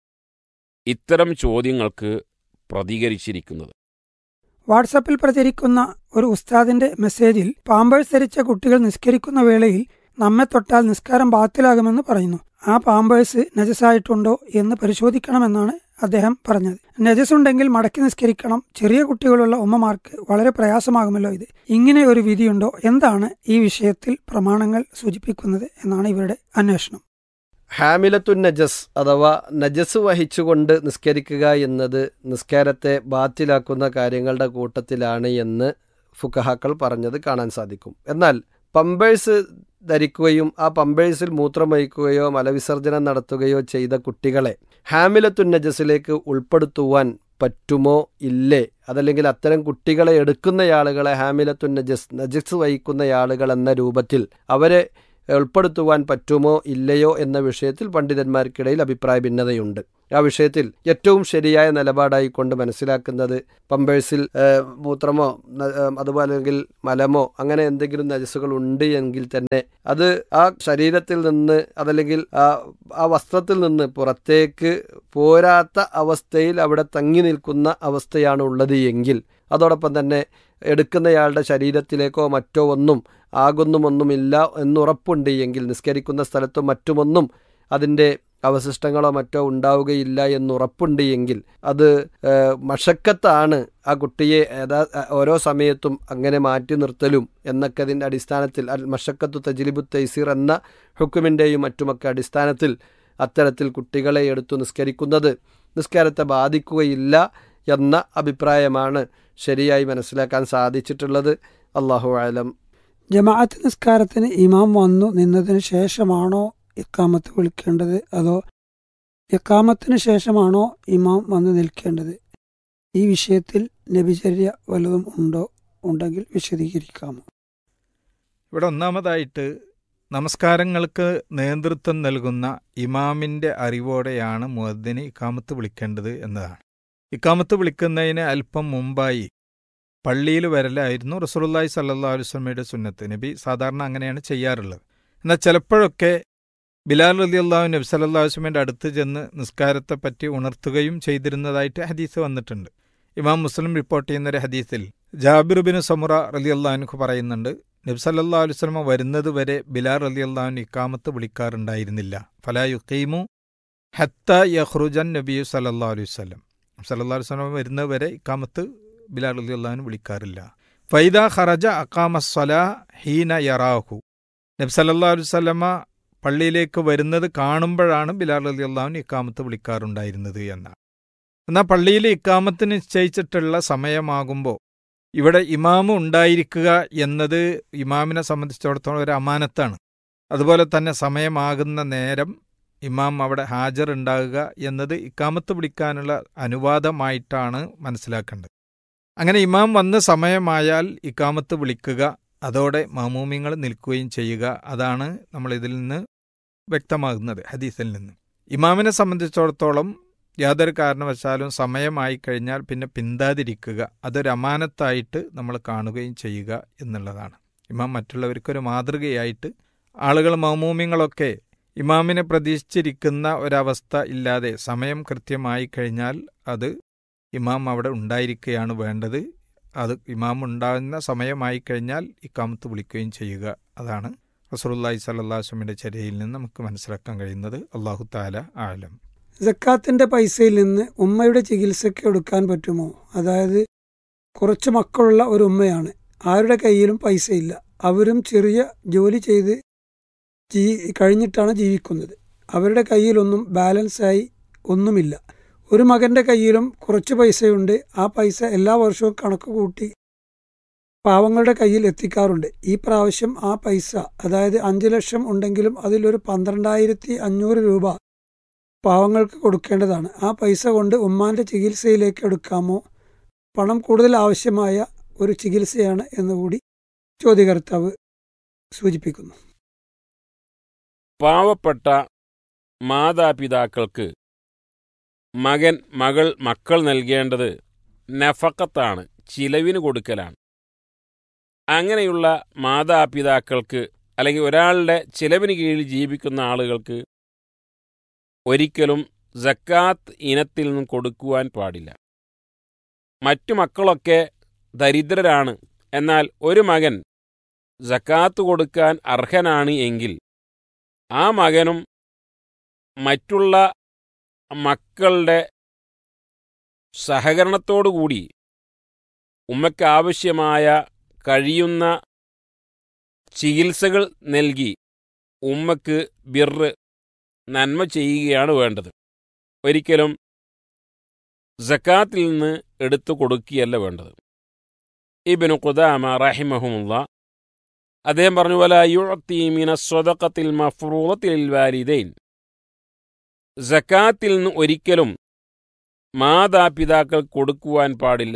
ഇത്തരം ചോദ്യങ്ങൾക്ക് പ്രതികരിച്ചിരിക്കുന്നത് വാട്സപ്പിൽ പ്രചരിക്കുന്ന ഒരു ഉസ്താദിന്റെ മെസ്സേജിൽ പാമ്പേഴ്സ് ധരിച്ച കുട്ടികൾ നിസ്കരിക്കുന്ന വേളയിൽ നമ്മെ തൊട്ടാൽ നിസ്കാരം ബാത്തിലാകുമെന്ന് പറയുന്നു ആ പാമ്പേഴ്സ് നജസായിട്ടുണ്ടോ എന്ന് പരിശോധിക്കണമെന്നാണ് അദ്ദേഹം പറഞ്ഞത് നജസ് ഉണ്ടെങ്കിൽ മടക്കി നിസ്കരിക്കണം ചെറിയ കുട്ടികളുള്ള ഉമ്മമാർക്ക് വളരെ പ്രയാസമാകുമല്ലോ ഇത് ഇങ്ങനെ ഒരു വിധിയുണ്ടോ എന്താണ് ഈ വിഷയത്തിൽ പ്രമാണങ്ങൾ സൂചിപ്പിക്കുന്നത് എന്നാണ് ഇവരുടെ അന്വേഷണം ഹാമിലത്തുൻ നജസ് അഥവാ നജസ് വഹിച്ചുകൊണ്ട് നിസ്കരിക്കുക എന്നത് നിസ്കാരത്തെ ബാത്തിലാക്കുന്ന കാര്യങ്ങളുടെ കൂട്ടത്തിലാണ് എന്ന് ഫുക്കഹാക്കൾ പറഞ്ഞത് കാണാൻ സാധിക്കും എന്നാൽ പമ്പേഴ്സ് ധരിക്കുകയും ആ പമ്പേഴ്സിൽ മൂത്രമൊഴിക്കുകയോ മലവിസർജനം നടത്തുകയോ ചെയ്ത കുട്ടികളെ ഹാമിലത്തുൻ നജസിലേക്ക് ഉൾപ്പെടുത്തുവാൻ പറ്റുമോ ഇല്ലേ അതല്ലെങ്കിൽ അത്തരം കുട്ടികളെ എടുക്കുന്ന ആളുകളെ ഹാമിലത്തുൻ നജസ് നജസ് വഹിക്കുന്ന ആളുകൾ എന്ന രൂപത്തിൽ അവരെ ഉൾപ്പെടുത്തുവാൻ പറ്റുമോ ഇല്ലയോ എന്ന വിഷയത്തിൽ പണ്ഡിതന്മാർക്കിടയിൽ അഭിപ്രായ ഭിന്നതയുണ്ട് ആ വിഷയത്തിൽ ഏറ്റവും ശരിയായ നിലപാടായിക്കൊണ്ട് മനസ്സിലാക്കുന്നത് പമ്പേഴ്സിൽ ഏഹ്, മൂത്രമോ ന- ഏഹ്, അതുപോലെ അല്ലെങ്കിൽ മലമോ അങ്ങനെ എന്തെങ്കിലും നജസ്സുകൾ ഉണ്ട് എങ്കിൽ തന്നെ അത് ആ ശരീരത്തിൽ നിന്ന് അതല്ലെങ്കിൽ ആ ആ വസ്ത്രത്തിൽ നിന്ന് പുറത്തേക്ക് പോരാത്ത അവസ്ഥയിൽ അവിടെ തങ്ങി നിൽക്കുന്ന അവസ്ഥയാണ് ഉള്ളത് എങ്കിൽ അതോടൊപ്പം തന്നെ എടുക്കുന്നയാളുടെ ശരീരത്തിലേക്കോ മറ്റോ ഒന്നും ആകുന്നുമൊന്നുമില്ല എന്നുറപ്പുണ്ട് എങ്കിൽ നിസ്കരിക്കുന്ന സ്ഥലത്തും മറ്റുമൊന്നും അതിൻ്റെ അവശിഷ്ടങ്ങളോ മറ്റോ ഉണ്ടാവുകയില്ല എന്നുറപ്പുണ്ട് എങ്കിൽ അത് ഏഹ്, മഷക്കത്താണ് ആ കുട്ടിയെ ഏതാ ഓരോ സമയത്തും അങ്ങനെ മാറ്റി നിർത്തലും എന്നൊക്കെ അതിൻ്റെ അടിസ്ഥാനത്തിൽ അൽ മഷക്കത്തു തജ്ലിബു തൈസീർ എന്ന ഹുക്കുമിൻ്റെയും മറ്റുമൊക്കെ അടിസ്ഥാനത്തിൽ അത്തരത്തിൽ കുട്ടികളെ എടുത്തു നിസ്കരിക്കുന്നത് നിസ്കാരത്തെ ബാധിക്കുകയില്ല എന്ന അഭിപ്രായമാണ് ശരിയായി മനസ്സിലാക്കാൻ സാധിച്ചിട്ടുള്ളത് അള്ളാഹു ആലം ജമാഅത്ത് നിസ്കാരത്തിന് ഇമാം വന്നു നിന്നതിന് ശേഷമാണോ ഇക്കാമത്ത് വിളിക്കേണ്ടത് അതോ ഇക്കാമത്തിന് ശേഷമാണോ ഇമാം വന്ന് നിൽക്കേണ്ടത് ഈ വിഷയത്തിൽ നബിചര്യ വല്ലതും ഉണ്ടോ ഉണ്ടെങ്കിൽ വിശദീകരിക്കാമോ ഇവിടെ ഒന്നാമതായിട്ട് നമസ്കാരങ്ങൾക്ക് നേതൃത്വം നൽകുന്ന ഇമാമിൻ്റെ അറിവോടെയാണ് മുഅദ്ദിന് ഇക്കാമത്ത് വിളിക്കേണ്ടത് എന്നതാണ് ഇക്കാമത്ത് വിളിക്കുന്നതിന് അല്പം മുമ്പായി പള്ളിയിൽ വരലായിരുന്നു റസൂലുള്ളാഹി സല്ലല്ലാഹു അലൈഹി വസല്ലമയുടെ സുന്നത്ത് നബി സാധാരണ അങ്ങനെയാണ് ചെയ്യാറുള്ളത് എന്നാൽ ചിലപ്പോഴൊക്കെ ബിലാൽ റലി അള്ളാഹു നബി സല്ലല്ലാഹു അലൈഹി വസല്ലമയുടെ അടുത്ത് ചെന്ന് നിസ്കാരത്തെ പറ്റി ഉണർത്തുകയും ചെയ്തിരുന്നതായിട്ട് ഹദീസ് വന്നിട്ടുണ്ട് ഇമാം മുസ്ലിം റിപ്പോർട്ട് ചെയ്യുന്ന ഒരു ഹദീസിൽ ജാബിർ ബിൻ സമുറ റലി അള്ളാഹുനു പറയുന്നുണ്ട് നബ്സല്ലാ അലുസ്ലമ വരുന്നത് വരെ ബിലാൽ അലി അള്ളാഹുവിന് ഇക്കാമത്ത് വിളിക്കാറുണ്ടായിരുന്നില്ല ഫലാ യുക്കീമു ഹത്ത യഹ്റുജൻ നബി സല്ലാ അലൈഹി വല്ലം സല്ലാ അലുസ്ലമ വരുന്നത് വരെ ഇക്കാമത്ത് ബിലാൽ അലി അള്ളാഹുവിന് വിളിക്കാറില്ല ഫൈദ ഖറജ അക്കാമ സ്വല ഹീന യറാഹു നബി സല്ലാ അലുസല്ലമ പള്ളിയിലേക്ക് വരുന്നത് കാണുമ്പോഴാണ് ബിലാൽ അലി അള്ളാഹുവിന് ഇക്കാമത്ത് വിളിക്കാറുണ്ടായിരുന്നത് എന്നാണ് എന്നാൽ പള്ളിയിൽ ഇക്കാമത്ത് നിശ്ചയിച്ചിട്ടുള്ള സമയമാകുമ്പോൾ ഇവിടെ ഇമാമ് ഉണ്ടായിരിക്കുക എന്നത് ഇമാമിനെ സംബന്ധിച്ചിടത്തോളം ഒരു അമാനത്താണ് അതുപോലെ തന്നെ സമയമാകുന്ന നേരം ഇമാം അവിടെ ഹാജർ ഉണ്ടാകുക എന്നത് ഇക്കാമത്ത് പിടിക്കാനുള്ള അനുവാദമായിട്ടാണ് മനസ്സിലാക്കേണ്ടത് അങ്ങനെ ഇമാം വന്ന് സമയമായാൽ ഇക്കാമത്ത് വിളിക്കുക അതോടെ മാമൂമിങ്ങൾ നിൽക്കുകയും ചെയ്യുക അതാണ് നമ്മൾ ഇതിൽ നിന്ന് വ്യക്തമാകുന്നത് ഹദീസിൽ നിന്ന് ഇമാമിനെ സംബന്ധിച്ചിടത്തോളം യാതൊരു കാരണവശാലും സമയമായി കഴിഞ്ഞാൽ പിന്നെ പിന്താതിരിക്കുക അതൊരു അമാനത്തായിട്ട് നമ്മൾ കാണുകയും ചെയ്യുക എന്നുള്ളതാണ് ഇമാം മറ്റുള്ളവർക്കൊരു മാതൃകയായിട്ട് ആളുകൾ മൗമൂമിങ്ങളൊക്കെ ഇമാമിനെ പ്രതീക്ഷിച്ചിരിക്കുന്ന ഒരവസ്ഥ ഇല്ലാതെ സമയം കൃത്യമായി കഴിഞ്ഞാൽ അത് ഇമാം അവിടെ ഉണ്ടായിരിക്കുകയാണ് വേണ്ടത് അത് ഇമാം ഉണ്ടാകുന്ന സമയമായി കഴിഞ്ഞാൽ ഇക്കാമത്ത് വിളിക്കുകയും ചെയ്യുക അതാണ് റസൂലുള്ളാഹി സ്വല്ലല്ലാഹു അലൈഹി ചര്യയിൽ നിന്ന് നമുക്ക് മനസ്സിലാക്കാൻ കഴിയുന്നത് അള്ളാഹു താല ആലം ജക്കാത്തിന്റെ പൈസയിൽ നിന്ന് ഉമ്മയുടെ ചികിത്സയ്ക്ക് എടുക്കാൻ പറ്റുമോ അതായത് കുറച്ച് മക്കളുള്ള ഒരു ഉമ്മയാണ് ആരുടെ കയ്യിലും പൈസയില്ല അവരും ചെറിയ ജോലി ചെയ്ത് ജീ കഴിഞ്ഞിട്ടാണ് ജീവിക്കുന്നത് അവരുടെ കയ്യിലൊന്നും ബാലൻസായി ഒന്നുമില്ല ഒരു മകന്റെ കയ്യിലും കുറച്ച് പൈസയുണ്ട് ആ പൈസ എല്ലാ വർഷവും കണക്ക് കൂട്ടി പാവങ്ങളുടെ കയ്യിൽ എത്തിക്കാറുണ്ട് ഈ പ്രാവശ്യം ആ പൈസ അതായത് അഞ്ച് ലക്ഷം ഉണ്ടെങ്കിലും അതിലൊരു പന്ത്രണ്ടായിരത്തി അഞ്ഞൂറ് രൂപ പാവങ്ങൾക്ക് കൊടുക്കേണ്ടതാണ് ആ പൈസ കൊണ്ട് ഉമ്മാന്റെ ചികിത്സയിലേക്ക് എടുക്കാമോ പണം കൂടുതൽ ആവശ്യമായ ഒരു ചികിത്സയാണ് എന്നുകൂടി ചോദ്യകർത്താവ് സൂചിപ്പിക്കുന്നു പാവപ്പെട്ട മാതാപിതാക്കൾക്ക് മകൻ മകൾ മക്കൾ നൽകേണ്ടത് നഫക്കത്താണ് ചിലവിന് കൊടുക്കലാണ് അങ്ങനെയുള്ള മാതാപിതാക്കൾക്ക് അല്ലെങ്കിൽ ഒരാളുടെ ചിലവിന് കീഴിൽ ജീവിക്കുന്ന ആളുകൾക്ക് ഒരിക്കലും ജക്കാത്ത് ഇനത്തിൽ നിന്നും കൊടുക്കുവാൻ പാടില്ല മറ്റു മക്കളൊക്കെ ദരിദ്രരാണ് എന്നാൽ ഒരു മകൻ ജക്കാത്ത് കൊടുക്കാൻ അർഹനാണ് എങ്കിൽ ആ മകനും മറ്റുള്ള മക്കളുടെ സഹകരണത്തോടുകൂടി ഉമ്മയ്ക്ക് ആവശ്യമായ കഴിയുന്ന ചികിത്സകൾ നൽകി ഉമ്മക്ക് ബിറ് നന്മ ചെയ്യുകയാണ് വേണ്ടത് ഒരിക്കലും ജക്കാത്തിൽ നിന്ന് എടുത്തു കൊടുക്കുകയല്ല വേണ്ടത് ഇബിനു ഖുദാമ റഹിമഹുമുള്ള അദ്ദേഹം പറഞ്ഞു വല യുഴത്തീമിന സ്വതക്കത്തിൽ മഫ്രൂറത്തിൽ വാലിദൈൻ ജക്കാത്തിൽ നിന്ന് ഒരിക്കലും മാതാപിതാക്കൾ കൊടുക്കുവാൻ പാടില്ല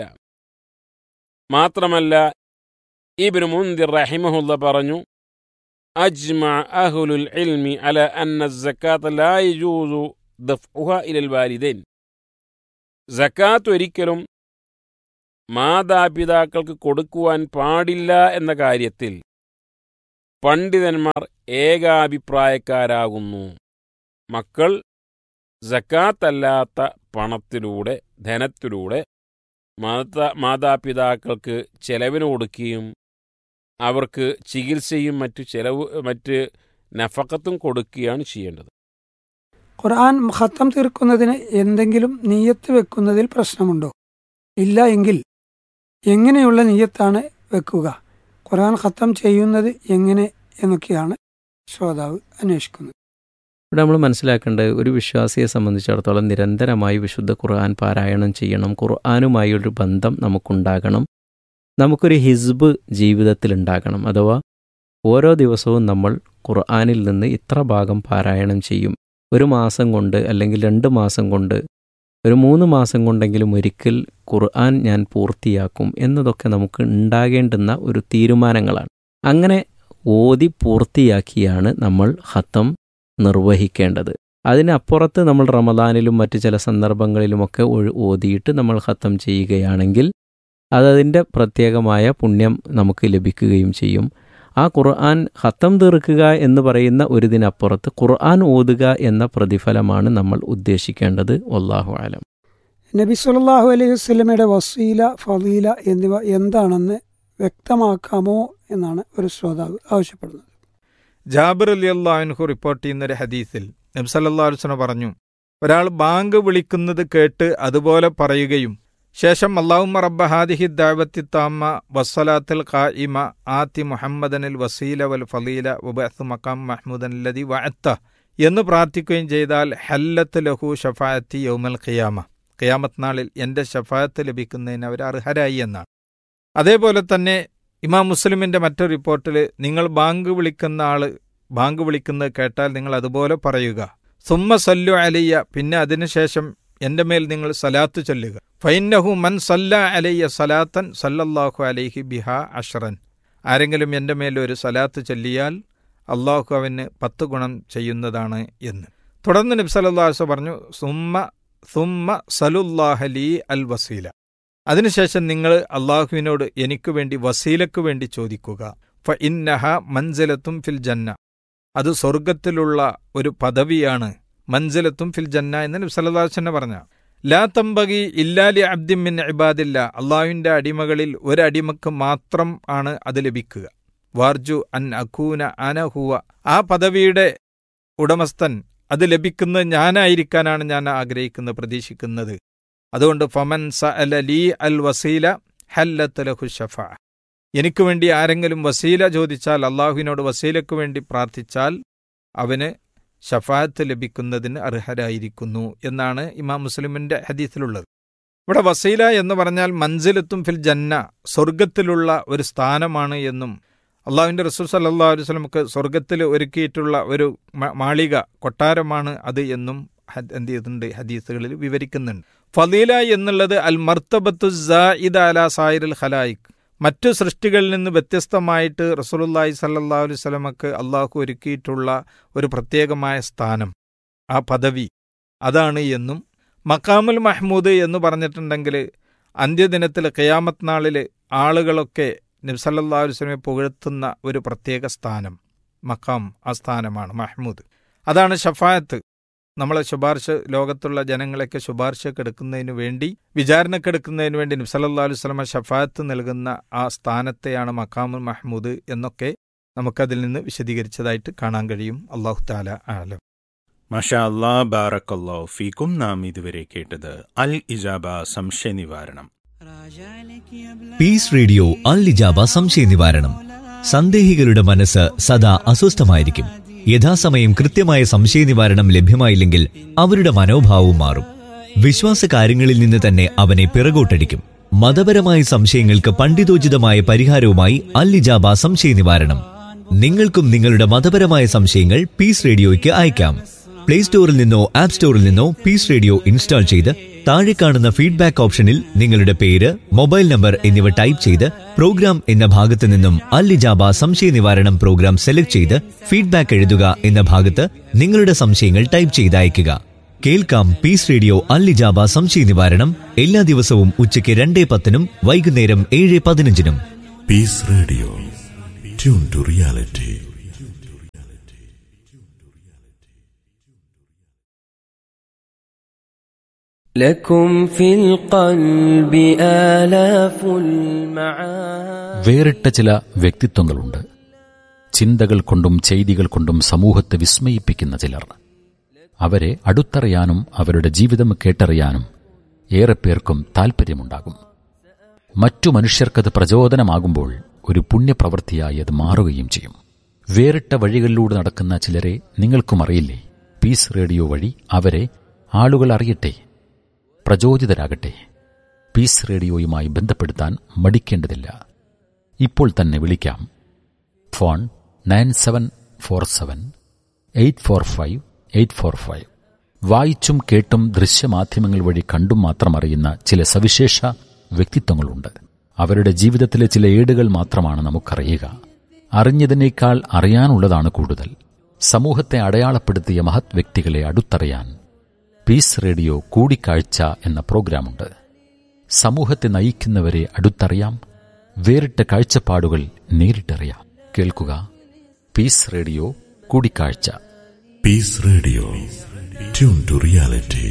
മാത്രമല്ല ഇബിന് മുന്തിർ റഹിമഹുല്ല പറഞ്ഞു അജ്മ അഹുലുൽ ഇൽമി അല അന്ന സക്കാത്ത് ലാ യജൂസു ദഫ്ഉഹ ഇലൽ വാലിദൈൻ സക്കാത്ത് ഒരിക്കലും മാതാപിതാക്കൾക്ക് കൊടുക്കുവാൻ പാടില്ല എന്ന കാര്യത്തിൽ പണ്ഡിതന്മാർ ഏകാഭിപ്രായക്കാരാകുന്നു മക്കൾ ജക്കാത്തല്ലാത്ത പണത്തിലൂടെ ധനത്തിലൂടെ മാതാ മാതാപിതാക്കൾക്ക് ചെലവിന് കൊടുക്കുകയും അവർക്ക് ചികിത്സയും മറ്റു ചെലവ് മറ്റ് നഫക്കത്തും കൊടുക്കുകയാണ് ചെയ്യേണ്ടത് ഖുർആൻ ഖത്തം തീർക്കുന്നതിന് എന്തെങ്കിലും നീയത്ത് വെക്കുന്നതിൽ പ്രശ്നമുണ്ടോ ഇല്ല എങ്കിൽ എങ്ങനെയുള്ള നീയത്താണ് വെക്കുക ഖുർആൻ ഖത്തം ചെയ്യുന്നത് എങ്ങനെ എന്നൊക്കെയാണ് ശ്രോതാവ് അന്വേഷിക്കുന്നത് ഇവിടെ നമ്മൾ മനസ്സിലാക്കേണ്ടത് ഒരു വിശ്വാസിയെ സംബന്ധിച്ചിടത്തോളം നിരന്തരമായി വിശുദ്ധ ഖുർആൻ പാരായണം ചെയ്യണം ഖുർആനുമായി ഒരു ബന്ധം നമുക്കുണ്ടാകണം നമുക്കൊരു ഹിസ്ബ് ജീവിതത്തിൽ ഉണ്ടാകണം അഥവാ ഓരോ ദിവസവും നമ്മൾ ഖുർആനിൽ നിന്ന് ഇത്ര ഭാഗം പാരായണം ചെയ്യും ഒരു മാസം കൊണ്ട് അല്ലെങ്കിൽ രണ്ട് മാസം കൊണ്ട് ഒരു മൂന്ന് മാസം കൊണ്ടെങ്കിലും ഒരിക്കൽ ഖുർആൻ ഞാൻ പൂർത്തിയാക്കും എന്നതൊക്കെ നമുക്ക് ഉണ്ടാകേണ്ടുന്ന ഒരു തീരുമാനങ്ങളാണ് അങ്ങനെ ഓതി പൂർത്തിയാക്കിയാണ് നമ്മൾ ഹത്തം നിർവഹിക്കേണ്ടത് അതിനപ്പുറത്ത് നമ്മൾ റമദാനിലും മറ്റ് ചില സന്ദർഭങ്ങളിലുമൊക്കെ ഒഴു ഓതിയിട്ട് നമ്മൾ ഹത്തം ചെയ്യുകയാണെങ്കിൽ അതതിൻ്റെ പ്രത്യേകമായ പുണ്യം നമുക്ക് ലഭിക്കുകയും ചെയ്യും ആ ഖുർആൻ ഹത്തം തീർക്കുക എന്ന് പറയുന്ന ഒരിതിനപ്പുറത്ത് ഖുർആൻ ഓതുക എന്ന പ്രതിഫലമാണ് നമ്മൾ ഉദ്ദേശിക്കേണ്ടത് വല്ലാഹു ആലം നബി സല്ലല്ലാഹു അലൈഹി വസല്ലമയുടെ വസീല ഫളീല എന്നിവ എന്താണെന്ന് വ്യക്തമാക്കാമോ എന്നാണ് ഒരു ശ്രോതാവ് ആവശ്യപ്പെടുന്നത് ജാബിർ അലി അള്ളാഹുൻഹു റിപ്പോർട്ട് ചെയ്യുന്ന ഒരു ഹദീസിൽ നബ്സല്ലാ അലുസന പറഞ്ഞു ഒരാൾ ബാങ്ക് വിളിക്കുന്നത് കേട്ട് അതുപോലെ പറയുകയും ശേഷം അള്ളാഹുമ്മ റബ്ബ ഹാദിഹി ദാവത്തി താമ്മ വസ്സലാത്തിൽ ഖായിമ ആത്തി മുഹമ്മദനിൽ വസീല വൽ ഫലീല വബഅത്ത് മക്കാം മഹ്മൂദൻ ലതി വഅത്ത എന്ന് പ്രാർത്ഥിക്കുകയും ചെയ്താൽ ഹല്ലത്ത് ലഹു ഷഫായത്തി യൗമൽ ഖിയാമ ഖിയാമത്ത് നാളിൽ എൻ്റെ ഷഫായത്ത് ലഭിക്കുന്നതിന് അവർ അർഹരായി എന്നാണ് അതേപോലെ തന്നെ ഇമാം മുസ്ലിമിന്റെ മറ്റൊരു റിപ്പോർട്ടിൽ നിങ്ങൾ ബാങ്ക് വിളിക്കുന്ന ആള് ബാങ്ക് വിളിക്കുന്നത് കേട്ടാൽ നിങ്ങൾ അതുപോലെ പറയുക സുമ്മ സല്ലു അലയ്യ പിന്നെ അതിനുശേഷം എന്റെ മേൽ നിങ്ങൾ സലാത്ത് ചൊല്ലുക ഫൈന്നഹു മൻ സല്ല അലയ്യ സലാത്തൻ സല്ലല്ലാഹു അലൈഹി ബിഹ അഷറൻ ആരെങ്കിലും എൻ്റെ മേൽ ഒരു സലാത്ത് ചൊല്ലിയാൽ അള്ളാഹു അവന് പത്ത് ഗുണം ചെയ്യുന്നതാണ് എന്ന് തുടർന്ന് നബി സല്ലല്ലാഹു പറഞ്ഞു സുമ്മ സുമ്മ സലുല്ലാഹലി അൽ വസീല അതിനുശേഷം നിങ്ങൾ അള്ളാഹുവിനോട് എനിക്ക് വേണ്ടി വസീലക്ക് വേണ്ടി ചോദിക്കുക ഫ ഇന്നഹ മൻസലത്തും ഫിൽ ജന്ന അത് സ്വർഗത്തിലുള്ള ഒരു പദവിയാണ് മൻസലത്തും ഫിൽ ജന്ന എന്ന് നബി സല്ലല്ലാഹു അലൈഹി പറഞ്ഞ ലാ തമ്പകി ഇല്ലാലി അബ്ദിൻ മിൻ ഇബാദില്ല അള്ളാഹുവിന്റെ അടിമകളിൽ ഒരു അടിമക്ക് മാത്രം ആണ് അത് ലഭിക്കുക വാർജു അൻ അഖൂന അനഹുവ ആ പദവിയുടെ ഉടമസ്ഥൻ അത് ലഭിക്കുന്നത് ഞാനായിരിക്കാനാണ് ഞാൻ ആഗ്രഹിക്കുന്നത് പ്രതീക്ഷിക്കുന്നത് അതുകൊണ്ട് ഫമൻ സ ലീ അൽ വസീല ഹല്ലത്ത് ലഹു ഷഫ എനിക്ക് വേണ്ടി ആരെങ്കിലും വസീല ചോദിച്ചാൽ അള്ളാഹുവിനോട് വസീലയ്ക്ക് വേണ്ടി പ്രാർത്ഥിച്ചാൽ അവന് ഷഫാത്ത് ലഭിക്കുന്നതിന് അർഹരായിരിക്കുന്നു എന്നാണ് ഇമാം മുസ്ലിമിന്റെ ഹദീസിലുള്ളത് ഇവിടെ വസീല എന്ന് പറഞ്ഞാൽ മൻസിലത്തും ഫിൽ ജന്ന സ്വർഗത്തിലുള്ള ഒരു സ്ഥാനമാണ് എന്നും അള്ളാഹുവിന്റെ റസൂൽ സല്ലാ വസ്ലമക്ക് സ്വർഗത്തിൽ ഒരുക്കിയിട്ടുള്ള ഒരു മാളിക കൊട്ടാരമാണ് അത് എന്നും എന്ത് ചെയ്തിട്ടുണ്ട് ഹദീസുകളിൽ വിവരിക്കുന്നുണ്ട് ഫലീല എന്നുള്ളത് അൽ മർത്തബത്തു സായിദ് അല സായിറുൽ ഖലായിക് മറ്റു സൃഷ്ടികളിൽ നിന്ന് വ്യത്യസ്തമായിട്ട് റസൂലുല്ലാഹി സല്ലാ അലൈഹി സ്വലമക്ക് അള്ളാഹു ഒരുക്കിയിട്ടുള്ള ഒരു പ്രത്യേകമായ സ്ഥാനം ആ പദവി അതാണ് എന്നും മക്കാമുൽ മഹ്മൂദ് എന്ന് പറഞ്ഞിട്ടുണ്ടെങ്കിൽ അന്ത്യദിനത്തിൽ ഖിയാമത്ത് നാളിൽ ആളുകളൊക്കെ നബ്സല്ലാ വസ്ലമെ പുകഴ്ത്തുന്ന ഒരു പ്രത്യേക സ്ഥാനം മക്കാം ആ സ്ഥാനമാണ് മഹ്മൂദ് അതാണ് ഷഫായത്ത് നമ്മളെ ശുപാർശ ലോകത്തുള്ള ജനങ്ങളെയൊക്കെ ശുപാർശക്ക് എടുക്കുന്നതിന് വേണ്ടി വിചാരണക്ക് എടുക്കുന്നതിന് വേണ്ടി നബ്സല്ലാ വസ്ലമ ഷഫായത്ത് നൽകുന്ന ആ സ്ഥാനത്തെയാണ് മക്കാമുൽ മഹ്മൂദ് എന്നൊക്കെ നമുക്കതിൽ നിന്ന് വിശദീകരിച്ചതായിട്ട് കാണാൻ കഴിയും അള്ളാഹു താല ആലം മഷാ അല്ലാ ബാറക്കല്ലോ ഫീക്കും നാം ഇതുവരെ കേട്ടത് അൽ ഇജാബ സംശയ നിവാരണം പീസ് റേഡിയോ അൽ ഇജാബ സംശയ നിവാരണം സന്ദേഹികളുടെ മനസ്സ് സദാ അസ്വസ്ഥമായിരിക്കും യഥാസമയം കൃത്യമായ സംശയ നിവാരണം ലഭ്യമായില്ലെങ്കിൽ അവരുടെ മനോഭാവവും മാറും വിശ്വാസ കാര്യങ്ങളിൽ നിന്ന് തന്നെ അവനെ പിറകോട്ടടിക്കും മതപരമായ സംശയങ്ങൾക്ക് പണ്ഡിതോചിതമായ പരിഹാരവുമായി അൽ ഇജാബ സംശയ നിവാരണം നിങ്ങൾക്കും നിങ്ങളുടെ മതപരമായ സംശയങ്ങൾ പീസ് റേഡിയോയ്ക്ക് അയക്കാം പ്ലേ സ്റ്റോറിൽ നിന്നോ ആപ്പ് സ്റ്റോറിൽ നിന്നോ പീസ് റേഡിയോ ഇൻസ്റ്റാൾ ചെയ്ത് താഴെ കാണുന്ന ഫീഡ്ബാക്ക് ഓപ്ഷനിൽ നിങ്ങളുടെ പേര് മൊബൈൽ നമ്പർ എന്നിവ ടൈപ്പ് ചെയ്ത് പ്രോഗ്രാം എന്ന ഭാഗത്ത് നിന്നും അല്ലിജാബ സംശയ നിവാരണം പ്രോഗ്രാം സെലക്ട് ചെയ്ത് ഫീഡ്ബാക്ക് എഴുതുക എന്ന ഭാഗത്ത് നിങ്ങളുടെ സംശയങ്ങൾ ടൈപ്പ് ചെയ്ത് അയയ്ക്കുക കേൾക്കാം പീസ് റേഡിയോ അല്ലിജാബ സംശയ നിവാരണം എല്ലാ ദിവസവും ഉച്ചയ്ക്ക് രണ്ടേ പത്തിനും വൈകുന്നേരം ഏഴ് പതിനഞ്ചിനും peace radio tune to reality لكم في القلب آلاف المعاني വേറിട്ട ചില വ്യക്തിത്വങ്ങളുണ്ട് ചിന്തകൾ കൊണ്ടും ചെയ്തികൾ കൊണ്ടും സമൂഹത്തെ വിസ്മയിപ്പിക്കുന്ന ചിലർ അവരെ അടുത്തറിയാനും അവരുടെ ജീവിതം കേട്ടറിയാനും ഏറെ പേർക്കും താൽപ്പര്യമുണ്ടാകും മറ്റു മനുഷ്യർക്കത് പ്രചോദനമാകുമ്പോൾ ഒരു പുണ്യപ്രവൃത്തിയായി അത് മാറുകയും ചെയ്യും വേറിട്ട വഴികളിലൂടെ നടക്കുന്ന ചിലരെ നിങ്ങൾക്കും അറിയില്ലേ പീസ് റേഡിയോ വഴി അവരെ ആളുകൾ അറിയട്ടെ പ്രചോദിതരാകട്ടെ പീസ് റേഡിയോയുമായി ബന്ധപ്പെടുത്താൻ മടിക്കേണ്ടതില്ല ഇപ്പോൾ തന്നെ വിളിക്കാം phone nine seven four seven eight four five eight four five വായിച്ചും കേട്ടും ദൃശ്യമാധ്യമങ്ങൾ വഴി കണ്ടും മാത്രം അറിയുന്ന ചില സവിശേഷ വ്യക്തിത്വങ്ങളുണ്ട് അവരുടെ ജീവിതത്തിലെ ചില ഏടുകൾ മാത്രമാണ് നമുക്കറിയുക അറിഞ്ഞതിനേക്കാൾ അറിയാനുള്ളതാണ് കൂടുതൽ സമൂഹത്തെ അടയാളപ്പെടുത്തിയ മഹത് വ്യക്തികളെ അടുത്തറിയാൻ പീസ് റേഡിയോ കൂടിക്കാഴ്ച എന്ന പ്രോഗ്രാമുണ്ട് സമൂഹത്തെ നയിക്കുന്നവരെ അടുത്തറിയാം വേറിട്ട കാഴ്ചപ്പാടുകൾ നേരിട്ടറിയാം കേൾക്കുക പീസ് റേഡിയോ കൂടിക്കാഴ്ച peace radio tune to reality